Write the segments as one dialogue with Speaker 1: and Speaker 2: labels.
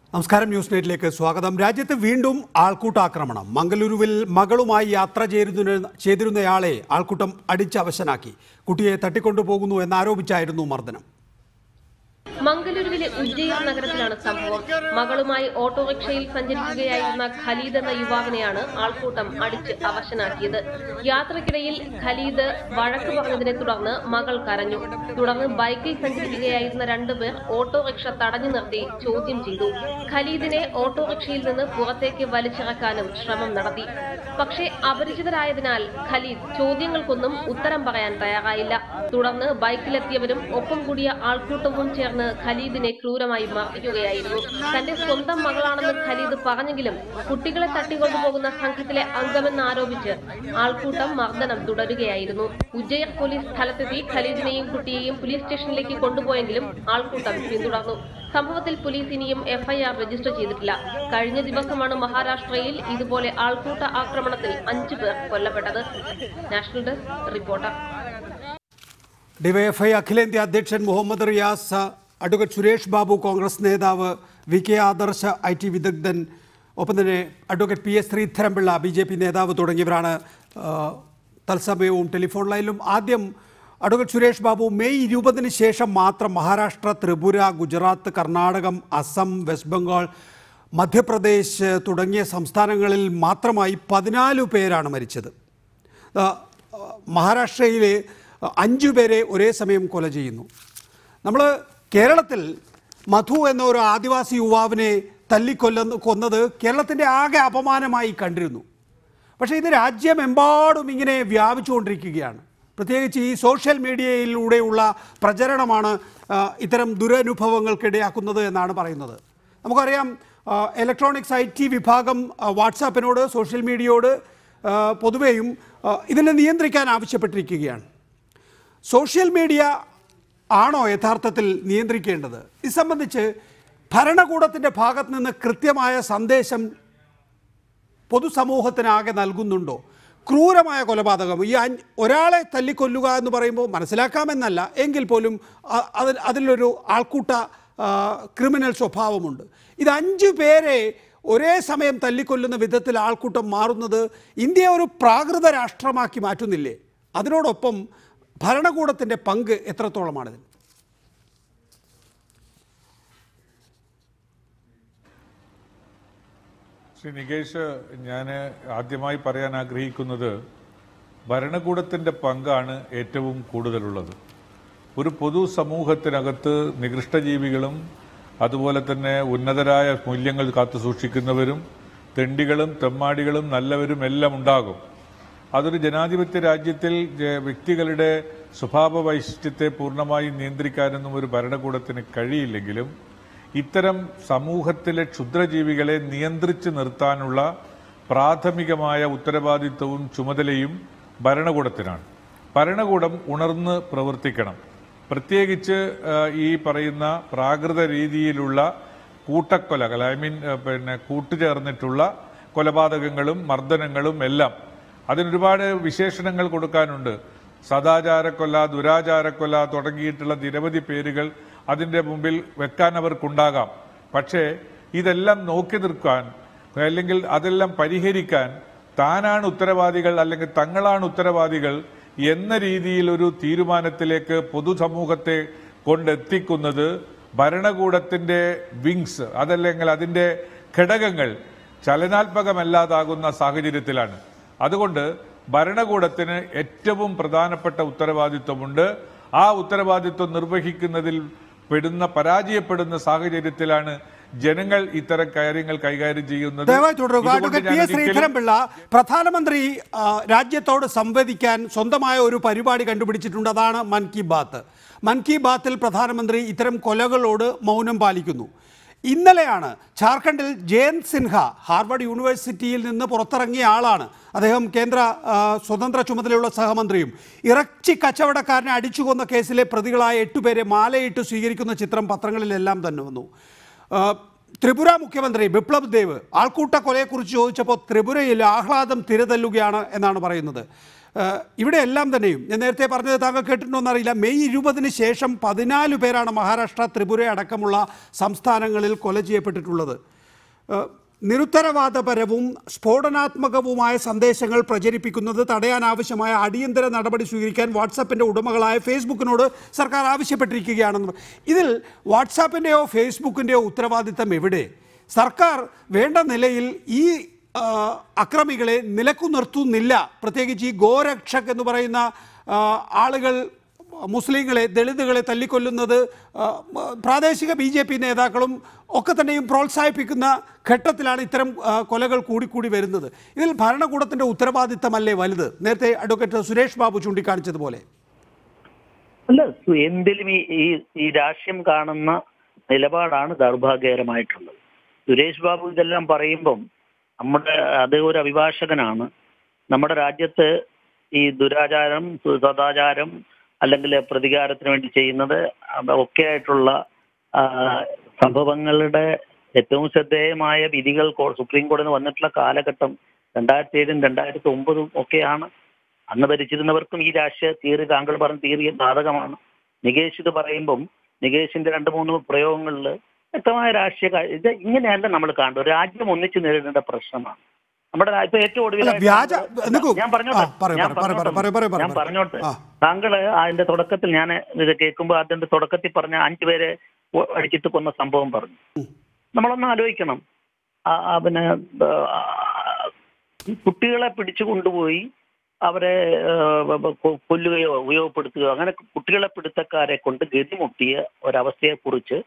Speaker 1: നമസ്കാരം ന്യൂസ് നൈറ്റിലേക്ക് സ്വാഗതം രാജ്യത്ത് വീണ്ടും ആൾക്കൂട്ടാക്രമണം മംഗലൂരുവിൽ മകളുമായി യാത്ര ചെയ്തിരുന്ന ചെയ്തിരുന്നയാളെ ആൾക്കൂട്ടം അടിച്ച് അവശനാക്കി കുട്ടിയെ തട്ടിക്കൊണ്ടുപോകുന്നു എന്നാരോപിച്ചായിരുന്നു മർദ്ദനം
Speaker 2: മംഗലൂരുവിലെ ഉജ്ജയിൻ നഗരത്തിലാണ് സംഭവം മകളുമായി ഓട്ടോറിക്ഷയിൽ സഞ്ചരിക്കുകയായിരുന്ന ഖലീദ് എന്ന യുവാവിനെയാണ് ആൾക്കൂട്ടം അടിച്ച് അവശനാക്കിയത് യാത്രക്കിടയിൽ ഖലീദ് വഴക്ക് പറഞ്ഞതിനെ തുടർന്ന് മകൾ കരഞ്ഞു തുടർന്ന് ബൈക്കിൽ സഞ്ചരിക്കുകയായിരുന്ന രണ്ടുപേർ ഓട്ടോറിക്ഷ തടഞ്ഞു നിർത്തി ചോദ്യം ചെയ്തു ഖലീദിനെ ഓട്ടോറിക്ഷയിൽ നിന്ന് പുറത്തേക്ക് വലിച്ചിറക്കാനും ശ്രമം നടത്തി പക്ഷേ അപരിചിതരായതിനാൽ ഖലീദ് ചോദ്യങ്ങൾക്കൊന്നും ഉത്തരം പറയാൻ തയ്യാറായില്ല തുടർന്ന് ബൈക്കിലെത്തിയവരും ഒപ്പം കൂടിയ ആൾക്കൂട്ടവും ചേർന്ന് ഖലീദിനെ ക്രൂരമായി മർദ്ദിക്കുകയായിരുന്നു തന്റെ സ്വന്തം മകളാണെന്ന് ഖലീദ് പറഞ്ഞെങ്കിലും കുട്ടികളെ തട്ടിക്കൊണ്ടുപോകുന്ന സംഘത്തിലെ അംഗമെന്ന് ആരോപിച്ച് ആൾക്കൂട്ടം മർദ്ദനം തുടരുകയായിരുന്നു ഉജ്ജയർ പോലീസ് സ്ഥലത്തെത്തി ഖലീദിനെയും കുട്ടിയെയും പോലീസ് സ്റ്റേഷനിലേക്ക് കൊണ്ടുപോയെങ്കിലും ആൾക്കൂട്ടം പിന്തുടർന്നു സംഭവത്തിൽ പോലീസ് ഇനിയും എഫ്ഐആർ രജിസ്റ്റർ ചെയ്തിട്ടില്ല കഴിഞ്ഞ ദിവസമാണ് മഹാരാഷ്ട്രയിൽ ഇതുപോലെ ആൾക്കൂട്ട ആക്രമണത്തിൽ അഞ്ചു പേർ കൊല്ലപ്പെട്ടത് നാഷണൽ ഡെസ്ക് റിപ്പോർട്ടർ
Speaker 1: ഡിവൈഎഫ്ഐ അഖിലേന്ത്യാ അധ്യക്ഷൻ മുഹമ്മദ് റിയാസ് അഡ്വക്കേറ്റ് സുരേഷ് ബാബു കോൺഗ്രസ് നേതാവ് V K Adarsh I T വിദഗ്ധൻ ഒപ്പം തന്നെ advocate P S Sreedharan Pillai B J P നേതാവ് തുടങ്ങിയവരാണ് ആ, തത്സമയവും ടെലിഫോൺ ലൈനിലും ആദ്യം അഡ്വക്കേറ്റ് സുരേഷ് ബാബു മെയ് ഇരുപതിന് ശേഷം മാത്രം മഹാരാഷ്ട്ര ത്രിപുര ഗുജറാത്ത് കർണാടകം അസം വെസ്റ്റ് ബംഗാൾ മധ്യപ്രദേശ് തുടങ്ങിയ സംസ്ഥാനങ്ങളിൽ മാത്രമായി പതിനാല് പേരാണ് മരിച്ചത് ആ, ആ, മഹാരാഷ്ട്രയിലെ അഞ്ചു പേരെ ഒരേ സമയം കൊല ചെയ്യുന്നു നമ്മൾ കേരളത്തിൽ മധു എന്ന ഒരു ആദിവാസി യുവാവിനെ തല്ലിക്കൊല്ലുന്ന കൊന്നത് കേരളത്തിൻ്റെ ആകെ അപമാനമായി കണ്ടിരുന്നു പക്ഷേ ഇത് രാജ്യമെമ്പാടും ഇങ്ങനെ വ്യാപിച്ചുകൊണ്ടിരിക്കുകയാണ് പ്രത്യേകിച്ച് ഈ സോഷ്യൽ മീഡിയയിലൂടെയുള്ള പ്രചരണമാണ് ആ, ഇത്തരം ദുരനുഭവങ്ങൾക്കിടയാക്കുന്നത് എന്നാണ് പറയുന്നത് നമുക്കറിയാം ആ, ഇലക്ട്രോണിക്സ് ഐ ടി വിഭാഗം ആ, വാട്സാപ്പിനോട് സോഷ്യൽ മീഡിയയോട് ആ, പൊതുവെയും ആ, ഇതിനെ നിയന്ത്രിക്കാൻ ആവശ്യപ്പെട്ടിരിക്കുകയാണ് സോഷ്യൽ മീഡിയ ആണോ യഥാർത്ഥത്തിൽ നിയന്ത്രിക്കേണ്ടത് ഇത് സംബന്ധിച്ച് ഭരണകൂടത്തിൻ്റെ ഭാഗത്ത് നിന്ന് കൃത്യമായ സന്ദേശം പൊതുസമൂഹത്തിനാകെ നൽകുന്നുണ്ടോ ക്രൂരമായ കൊലപാതകം ഈ അഞ്ച് ഒരാളെ തല്ലിക്കൊല്ലുക എന്ന് പറയുമ്പോൾ മനസ്സിലാക്കാമെന്നല്ല എങ്കിൽ പോലും അ- അതിൽ അതിലൊരു ആൾക്കൂട്ട ആ, ക്രിമിനൽ സ്വഭാവമുണ്ട് ഇത് അഞ്ചു പേരെ ഒരേ സമയം തല്ലിക്കൊല്ലുന്ന വിധത്തിൽ ആൾക്കൂട്ടം മാറുന്നത് ഇന്ത്യയെ ഒരു പ്രാകൃത രാഷ്ട്രമാക്കി മാറ്റുന്നില്ലേ അതിനോടൊപ്പം ഭരണകൂടത്തിൻ്റെ പങ്ക് എത്രത്തോളമാണിതിൽ
Speaker 3: ശ്രീ നികേഷ് ഞാൻ ആദ്യമായി പറയാൻ ആഗ്രഹിക്കുന്നത് ഭരണകൂടത്തിന്റെ പങ്കാണ് ഏറ്റവും കൂടുതലുള്ളത് ഒരു പൊതു സമൂഹത്തിനകത്ത് നികൃഷ്ടജീവികളും അതുപോലെ തന്നെ ഉന്നതരായ മൂല്യങ്ങൾ കാത്തു സൂക്ഷിക്കുന്നവരും തെണ്ടികളും തെമ്മാടികളും നല്ലവരും എല്ലാം ഉണ്ടാകും അതൊരു ജനാധിപത്യ രാജ്യത്തിൽ ജ- വ്യക്തികളുടെ സ്വഭാവ വൈശിഷ്ട്യത്തെ പൂർണ്ണമായും നിയന്ത്രിക്കാനൊന്നും ഒരു ഭരണകൂടത്തിന് കഴിയില്ലെങ്കിലും ഇത്തരം സമൂഹത്തിലെ ക്ഷുദ്രജീവികളെ നിയന്ത്രിച്ചു നിർത്താനുള്ള പ്രാഥമികമായ ഉത്തരവാദിത്വവും ചുമതലയും ഭരണകൂടത്തിനാണ് ഭരണകൂടം ഉണർന്ന് പ്രവർത്തിക്കണം പ്രത്യേകിച്ച് ആ, ഈ പറയുന്ന പ്രാകൃത രീതിയിലുള്ള കൂട്ടക്കൊലകൾ ഐ മീൻ പിന്നെ കൂട്ടുചേർന്നിട്ടുള്ള കൊലപാതകങ്ങളും മർദ്ദനങ്ങളും എല്ലാം അതിനൊരുപാട് വിശേഷണങ്ങൾ കൊടുക്കാനുണ്ട് സദാചാരക്കൊല ദുരാചാരക്കൊല തുടങ്ങിയിട്ടുള്ള നിരവധി പേരുകൾ അതിന്റെ മുമ്പിൽ വെക്കാൻ അവർക്കുണ്ടാകാം പക്ഷേ ഇതെല്ലാം നോക്കി നിൽക്കാൻ അല്ലെങ്കിൽ അതെല്ലാം പരിഹരിക്കാൻ താനാണ് ഉത്തരവാദികൾ അല്ലെങ്കിൽ തങ്ങളാണ് ഉത്തരവാദികൾ എന്ന രീതിയിൽ ഒരു തീരുമാനത്തിലേക്ക് പൊതുസമൂഹത്തെ കൊണ്ടെത്തിക്കുന്നത് ഭരണകൂടത്തിന്റെ വിങ്സ് അതല്ലെങ്കിൽ അതിന്റെ ഘടകങ്ങൾ ചലനാത്മകമല്ലാതാകുന്ന സാഹചര്യത്തിലാണ് അതുകൊണ്ട് ഭരണകൂടത്തിന് ഏറ്റവും പ്രധാനപ്പെട്ട ഉത്തരവാദിത്വമുണ്ട് ആ ഉത്തരവാദിത്വം നിർവഹിക്കുന്നതിൽ പെടുന്ന പരാജയപ്പെടുന്ന സാഹചര്യത്തിലാണ് ജനങ്ങൾ ഇത്തരം കാര്യങ്ങൾ കൈകാര്യം ചെയ്യുന്നത്
Speaker 1: ദയവായി തുടരുക
Speaker 3: ഇതുകൊണ്ട്
Speaker 1: അഡ്വക്കേറ്റ്
Speaker 3: ഞാൻ
Speaker 1: പി എസ്
Speaker 3: ഒരിക്കലും-
Speaker 1: ശ്രീധരൻപിള്ള പ്രധാനമന്ത്രി ആ, രാജ്യത്തോട് സംവദിക്കാൻ സ്വന്തമായ ഒരു പരിപാടി കണ്ടുപിടിച്ചിട്ടുണ്ട് അതാണ് മൻ കി ബാത്ത് മൻ കി ബാത്തിൽ പ്രധാനമന്ത്രി ഇത്തരം കൊലകളോട് മൗനം പാലിക്കുന്നു ഇന്നലെയാണ് ജാർഖണ്ഡിൽ ജയന്ത് സിൻഹ ഹാർവർഡ് യൂണിവേഴ്സിറ്റിയിൽ നിന്ന് പുറത്തിറങ്ങിയ ആളാണ് അദ്ദേഹം കേന്ദ്ര ആ, സ്വതന്ത്ര ചുമതലയുള്ള സഹമന്ത്രിയും ഇറച്ചി കച്ചവടക്കാരനെ അടിച്ചുകൊന്ന കേസിലെ പ്രതികളായ എട്ടുപേരെ മാലയിട്ട് സ്വീകരിക്കുന്ന ചിത്രം പത്രങ്ങളിലെല്ലാം തന്നെ വന്നു ആ, ത്രിപുര മുഖ്യമന്ത്രി ബിപ്ലബ് ദേവ് ആൾക്കൂട്ട കൊലയെക്കുറിച്ച് ചോദിച്ചപ്പോൾ ത്രിപുരയിൽ ആഹ്ലാദം തിരതല്ലുകയാണ് എന്നാണ് പറയുന്നത് ഏഹ് ഇവിടെ എല്ലാം തന്നെയും ഞാൻ നേരത്തെ പറഞ്ഞത് താങ്കൾ കേട്ടിട്ടുണ്ടോ എന്നറിയില്ല മെയ് ഇരുപതിന് ശേഷം പതിനാല് പേരാണ് മഹാരാഷ്ട്ര ത്രിപുര അടക്കമുള്ള സംസ്ഥാനങ്ങളിൽ കൊല ചെയ്യപ്പെട്ടിട്ടുള്ളത് ഏഹ് നിരുത്തരവാദപരവും സ്ഫോടനാത്മകവുമായ സന്ദേശങ്ങൾ പ്രചരിപ്പിക്കുന്നത് തടയാനാവശ്യമായ അടിയന്തര നടപടി സ്വീകരിക്കാൻ വാട്സാപ്പിൻ്റെ ഉടമകളായ ഫേസ്ബുക്കിനോട് സർക്കാർ ആവശ്യപ്പെട്ടിരിക്കുകയാണെന്ന് ഇതിൽ വാട്സാപ്പിൻ്റെയോ ഫേസ്ബുക്കിൻ്റെയോ ഉത്തരവാദിത്തം എവിടെ സർക്കാർ വേണ്ട നിലയിൽ ഈ ആ, അക്രമികളെ നിലക്കു നിർത്തുന്നില്ല പ്രത്യേകിച്ച് ഈ ഗോരക്ഷക് എന്ന് പറയുന്ന ആ, ആളുകൾ മുസ്ലിങ്ങളെ ദളിതുകളെ തല്ലിക്കൊല്ലുന്നത് ആ, പ്രാദേശിക ബി ജെ പി നേതാക്കളും ഒക്കെ തന്നെയും പ്രോത്സാഹിപ്പിക്കുന്ന ഘട്ടത്തിലാണ് ഇത്തരം ആ, കൊലകൾ കൂടിക്കൂടി വരുന്നത് ഇതിൽ ഭരണകൂടത്തിൻ്റെ ഉത്തരവാദിത്തമല്ലേ വലുത് നേരത്തെ അഡ്വക്കേറ്റ് സുരേഷ് ബാബു ചൂണ്ടിക്കാണിച്ചതുപോലെ
Speaker 4: അല്ല സു- എന്തിലും ഈ ഈ- ഈ രാഷ്ട്രീയം കാണുന്ന നിലപാടാണ് ദൗർഭാഗ്യകരമായിട്ടുള്ളത് സുരേഷ് ബാബു ഇതെല്ലാം പറയുമ്പം നമ്മുടെ അത് ഒരു അഭിഭാഷകനാണ് നമ്മുടെ രാജ്യത്ത് ഈ ദുരാചാരം സു- സദാചാരം അല്ലെങ്കിൽ പ്രതികാരത്തിന് വേണ്ടി ചെയ്യുന്നത് അത് ഒക്കെ ആയിട്ടുള്ള ആ, സംഭവങ്ങളുടെ ഏറ്റവും ശ്രദ്ധേയമായ വിധികൾ കോ- സുപ്രീം കോടതിയിൽ നിന്ന് വന്നിട്ടുള്ള കാലഘട്ടം രണ്ടായിരത്തി ഏഴും രണ്ടായിരത്തി ഒമ്പതും ഒക്കെയാണ് അന്ന് ഭരിച്ചിരുന്നവർക്കും ഈ രാഷ്ട്രീയ തിയറി താങ്കൾ പറഞ്ഞ തിയറി ബാധകമാണ് നികേഷ് ഇത് പറയുമ്പം നികേഷിന്റെ രണ്ട് മൂന്ന് പ്രയോഗങ്ങളിൽ വ്യക്തമായ രാഷ്ട്രീയ കാ- ഇത് ഇങ്ങനെയല്ല നമ്മൾ കാണുന്നത് രാജ്യം ഒന്നിച്ച് നേരിടേണ്ട പ്രശ്നമാണ് നമ്മുടെ രാ- ഇപ്പൊ ഏറ്റവും ഒടുവിൽ
Speaker 1: അല്ല, വ്യാജ- നിക്കൂ.
Speaker 4: ഞാൻ പറഞ്ഞോട്ടെ
Speaker 1: ആ, പറയൂ,
Speaker 4: ഞാൻ
Speaker 1: പറയൂ, പറയൂ,
Speaker 4: പറഞ്ഞോട്ടെ.
Speaker 1: പറയൂ, പറയൂ, പറയൂ,
Speaker 4: ഞാൻ
Speaker 1: പറയൂ.
Speaker 4: പറഞ്ഞോട്ടെ
Speaker 1: ആ.
Speaker 4: താങ്കള് അതിന്റെ തുടക്കത്തിൽ ഞാൻ ഇത് കേൾക്കുമ്പോൾ അതിന്റെ തുടക്കത്തിൽ പറഞ്ഞ അഞ്ചു പേരെ ഒ- അടിച്ചിട്ട് കൊന്ന സംഭവം പറഞ്ഞു നമ്മളൊന്ന് ആലോചിക്കണം ആ, ആ, പിന്നെ ആ, കുട്ടികളെ പിടിച്ചു കൊണ്ടുപോയി അവരെ ആ, കൊ- കൊല്ലുകയോ ഉപയോഗപ്പെടുത്തുകയോ അങ്ങനെ കുട്ടികളെ പിടുത്തക്കാരെ കൊണ്ട് ഗതിമുട്ടിയ ഒരവസ്ഥയെ കുറിച്ച്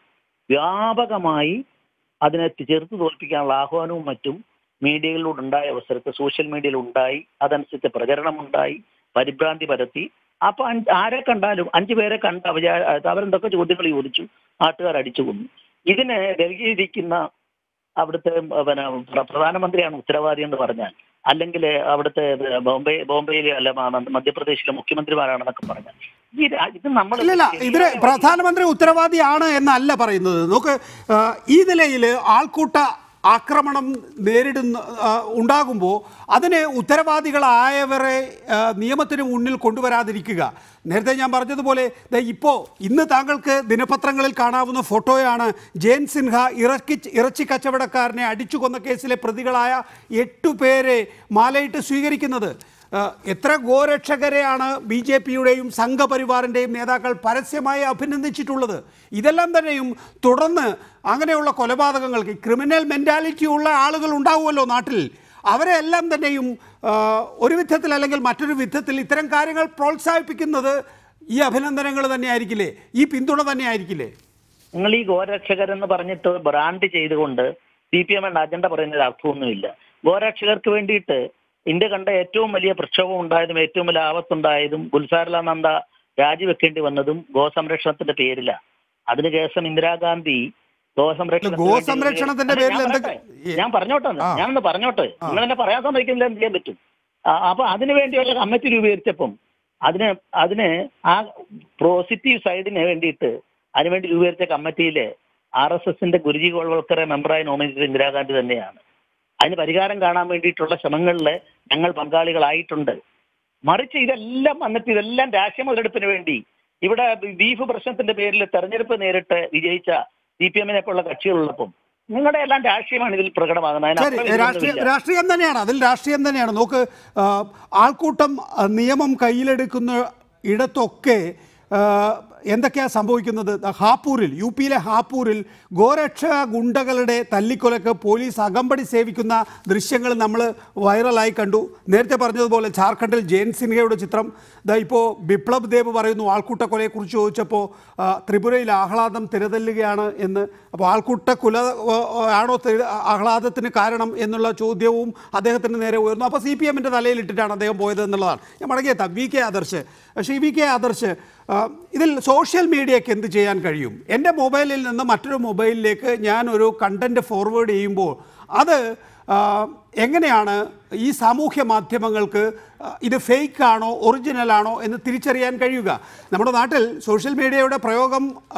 Speaker 4: വ്യാപകമായി അതിനെ ചെറുത്ത് തോൽപ്പിക്കാനുള്ള ആഹ്വാനവും മറ്റും മീഡിയകളിലൂടെ ഉണ്ടായ അവസരത്തിൽ സോഷ്യൽ മീഡിയയിൽ ഉണ്ടായി അതനുസരിച്ച് പ്രചരണം ഉണ്ടായി പരിഭ്രാന്തി പരത്തി അപ്പൊ അഞ്ച് ആരെ കണ്ടാലും അഞ്ചു പേരെ കണ്ട് അവരാ അവരെന്തൊക്കെ ചോദ്യങ്ങൾ ചോദിച്ചു നാട്ടുകാർ അടിച്ചു കൊന്നു ഇതിന് ഡൽഹിയിലിരിക്കുന്ന അവിടുത്തെ പിന്നെ പ്ര- പ്രധാനമന്ത്രിയാണ് ഉത്തരവാദി എന്ന് പറഞ്ഞാൽ അല്ലെങ്കിൽ അവിടുത്തെ ബോംബെ ബോംബെയിലെ അല്ല മ- മധ്യപ്രദേശിലെ മുഖ്യമന്ത്രിമാരാണെന്നൊക്കെ പറഞ്ഞാൽ ഈ രാ- ഇത് നമ്മൾ
Speaker 1: ഇല്ലല്ല ഇതിന് പ്രധാനമന്ത്രി ഉത്തരവാദിയാണ് എന്നല്ല പറയുന്നത് നോക്ക് ആ, ഈ നിലയിൽ ആൾക്കൂട്ട ആക്രമണം നേരിടുന്ന ആ, ഉണ്ടാകുമ്പോൾ അതിന് ഉത്തരവാദികളായവരെ ആ, നിയമത്തിന് മുന്നിൽ കൊണ്ടുവരാതിരിക്കുക നേരത്തെ ഞാൻ പറഞ്ഞതുപോലെ ദേ ഇപ്പോൾ ഇന്ന് താങ്കൾക്ക് ദിനപത്രങ്ങളിൽ കാണാവുന്ന ഫോട്ടോയാണ് ജയൻ സിൻഹ ഇറക്കി ഇറച്ചി കച്ചവടക്കാരനെ അടിച്ചു കൊന്ന കേസിലെ പ്രതികളായ എട്ടു പേരെ മാലയിട്ട് സ്വീകരിക്കുന്നത് ഏഹ് എത്ര ഗോരക്ഷകരെയാണ് ബി ജെ പിയുടെയും സംഘപരിവാറിൻ്റെയും നേതാക്കൾ പരസ്യമായി അഭിനന്ദിച്ചിട്ടുള്ളത് ഇതെല്ലാം തന്നെയും തുടർന്ന് അങ്ങനെയുള്ള കൊലപാതകങ്ങൾക്ക് ക്രിമിനൽ മെൻറ്റാലിറ്റി ഉള്ള ആളുകൾ ഉണ്ടാവുമല്ലോ നാട്ടിൽ അവരെ എല്ലാം തന്നെയും ഏഹ് ഒരു വിധത്തിൽ അല്ലെങ്കിൽ മറ്റൊരു വിധത്തിൽ ഇത്തരം കാര്യങ്ങൾ പ്രോത്സാഹിപ്പിക്കുന്നത് ഈ അഭിനന്ദനങ്ങൾ തന്നെയായിരിക്കില്ലേ ഈ പിന്തുണ തന്നെയായിരിക്കില്ലേ
Speaker 4: നിങ്ങൾ ഈ ഗോരക്ഷകരെന്ന് പറഞ്ഞിട്ട് ബ്രാൻഡ് ചെയ്തുകൊണ്ട് സി പി എം അജണ്ട പറയുന്നതിൽ അർത്ഥമൊന്നുമില്ല ഗോരക്ഷകർക്ക് വേണ്ടിയിട്ട് ഇന്ത്യ കണ്ട ഏറ്റവും വലിയ പ്രക്ഷോഭം ഉണ്ടായതും ഏറ്റവും വലിയ ആപത്തുണ്ടായതും ഗുൽസാരല നന്ദ രാജിവെക്കേണ്ടി വന്നതും ഗോസംരക്ഷണത്തിന്റെ പേരില അതിനുശേഷം ഇന്ദിരാഗാന്ധി ഗോസംരക്ഷണത്തിന് വേണ്ടി-
Speaker 1: ഗോസംരക്ഷണത്തിന്റെ
Speaker 4: അല്ല,
Speaker 1: പേരിൽ
Speaker 4: ഞാൻ
Speaker 1: എന്തൊക്കെ-
Speaker 4: പറയട്ടെ. ഞാൻ പറഞ്ഞോട്ടെ ഒന്ന്. ഞാനൊന്ന് പറഞ്ഞോട്ടെ നിങ്ങൾ എന്നെ പറയാൻ സമ്മതിക്കുന്നില്ല എന്ത് ചെയ്യാൻ പറ്റും ആ, അപ്പൊ അതിനു വേണ്ടിയുള്ള കമ്മിറ്റി രൂപീകരിച്ചപ്പം അതിന് അതിന് ആ പോസിറ്റീവ് സൈഡിന് വേണ്ടിയിട്ട് അതിനുവേണ്ടി രൂപീകരിച്ച കമ്മിറ്റിയിലെ ആർ എസ് എസിന്റെ ഗുരുജി ഗോൾവൽക്കറെ മെമ്പറായി നോമിനേറ്റ് ഇന്ദിരാഗാന്ധി തന്നെയാണ് അതിന് പരിഹാരം കാണാൻ വേണ്ടിയിട്ടുള്ള ശ്രമങ്ങളിൽ ഞങ്ങൾ പങ്കാളികളായിട്ടുണ്ട് മറിച്ച് ഇതെല്ലാം വന്നിട്ട് ഇതെല്ലാം രാഷ്ട്രീയ മുതലെടുപ്പിന് വേണ്ടി ഇവിടെ ബീഫ് പ്രശ്നത്തിന്റെ പേരിൽ തെരഞ്ഞെടുപ്പ് നേരിട്ട് വിജയിച്ച സി പി എമ്മിനെ പോലുള്ള കക്ഷികളുള്ളപ്പം നിങ്ങളുടെ എല്ലാം രാഷ്ട്രീയമാണ് ഇതിൽ പ്രകടമാകുന്നത്
Speaker 1: ശരി
Speaker 4: അതിനപ്പുറം
Speaker 1: രാഷ്ട്രീയ
Speaker 4: ഇതൊന്നുമില്ല.
Speaker 1: രാഷ്ട്രീയം തന്നെയാണ് അതിൽ രാഷ്ട്രീയം തന്നെയാണ് നോക്ക് ആ, ആൾക്കൂട്ടം ആ, നിയമം കയ്യിലെടുക്കുന്ന ഇടത്തൊക്കെ ആ, എന്തൊക്കെയാ സംഭവിക്കുന്നത് ദാ ഹാപ്പൂരിൽ യു പിയിലെ ഹാപ്പൂരിൽ ഗോരക്ഷ ഗുണ്ടകളുടെ തല്ലിക്കൊലക്ക് പോലീസ് അകമ്പടി സേവിക്കുന്ന ദൃശ്യങ്ങൾ നമ്മൾ വൈറലായി കണ്ടു നേരത്തെ പറഞ്ഞതുപോലെ ജാർഖണ്ഡിൽ ജയൻ സിൻഹയുടെ ചിത്രം ദാ ഇപ്പോൾ ബിപ്ലബ് ദേവ് പറയുന്നു ആൾക്കൂട്ട കൊലയെക്കുറിച്ച് ചോദിച്ചപ്പോൾ ആ, ത്രിപുരയിൽ ആഹ്ലാദം തിരതല്ലുകയാണ് എന്ന് അപ്പോൾ ആൾക്കൂട്ട കുല ആ, ആണോ തി- ആഹ്ലാദത്തിന് കാരണം എന്നുള്ള ചോദ്യവും അദ്ദേഹത്തിന് നേരെ ഉയർന്നു അപ്പോൾ സി പി എമ്മിൻ്റെ തലയിലിട്ടിട്ടാണ് അദ്ദേഹം പോയത് എന്നുള്ളതാണ് ഞാൻ മടങ്ങിയെത്താം വി കെ ആദർശ് പക്ഷേ ഈ വി കെ ആദർശ് ആ, ഇതിൽ സോഷ്യൽ മീഡിയയ്ക്ക് എന്ത് ചെയ്യാൻ കഴിയും എൻ്റെ മൊബൈലിൽ നിന്ന് മറ്റൊരു മൊബൈലിലേക്ക് ഞാൻ ഒരു കണ്ടൻറ്റ് ഫോർവേഡ് ചെയ്യുമ്പോൾ അത് ആ, എങ്ങനെയാണ് ഈ സാമൂഹ്യ മാധ്യമങ്ങൾക്ക് ആ, ഇത് ഫേക്ക് ആണോ ഒറിജിനൽ ആണോ എന്ന് തിരിച്ചറിയാൻ കഴിയുക നമ്മുടെ നാട്ടിൽ സോഷ്യൽ മീഡിയയുടെ പ്രയോഗം ആ,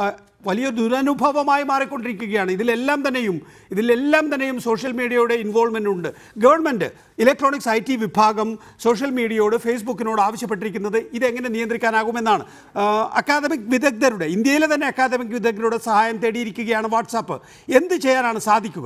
Speaker 1: വലിയ ദുരനുഭവമായി മാറിക്കൊണ്ടിരിക്കുകയാണ് ഇതിലെല്ലാം തന്നെയും ഇതിലെല്ലാം തന്നെയും സോഷ്യൽ മീഡിയയുടെ ഇൻവോൾവ്മെൻ്റ് ഉണ്ട് ഗവൺമെൻറ് ഇലക്ട്രോണിക്സ് ഐ ടി വിഭാഗം സോഷ്യൽ മീഡിയയോട് ഫേസ്ബുക്കിനോട് ആവശ്യപ്പെട്ടിരിക്കുന്നത് ഇതെങ്ങനെ നിയന്ത്രിക്കാനാകുമെന്നാണ് ആഹ് അക്കാദമിക് വിദഗ്ധരുടെ ഇന്ത്യയിലെ തന്നെ അക്കാദമിക് വിദഗ്ധരുടെ സഹായം തേടിയിരിക്കുകയാണ് വാട്സാപ്പ് എന്ത് ചെയ്യാനാണ് സാധിക്കുക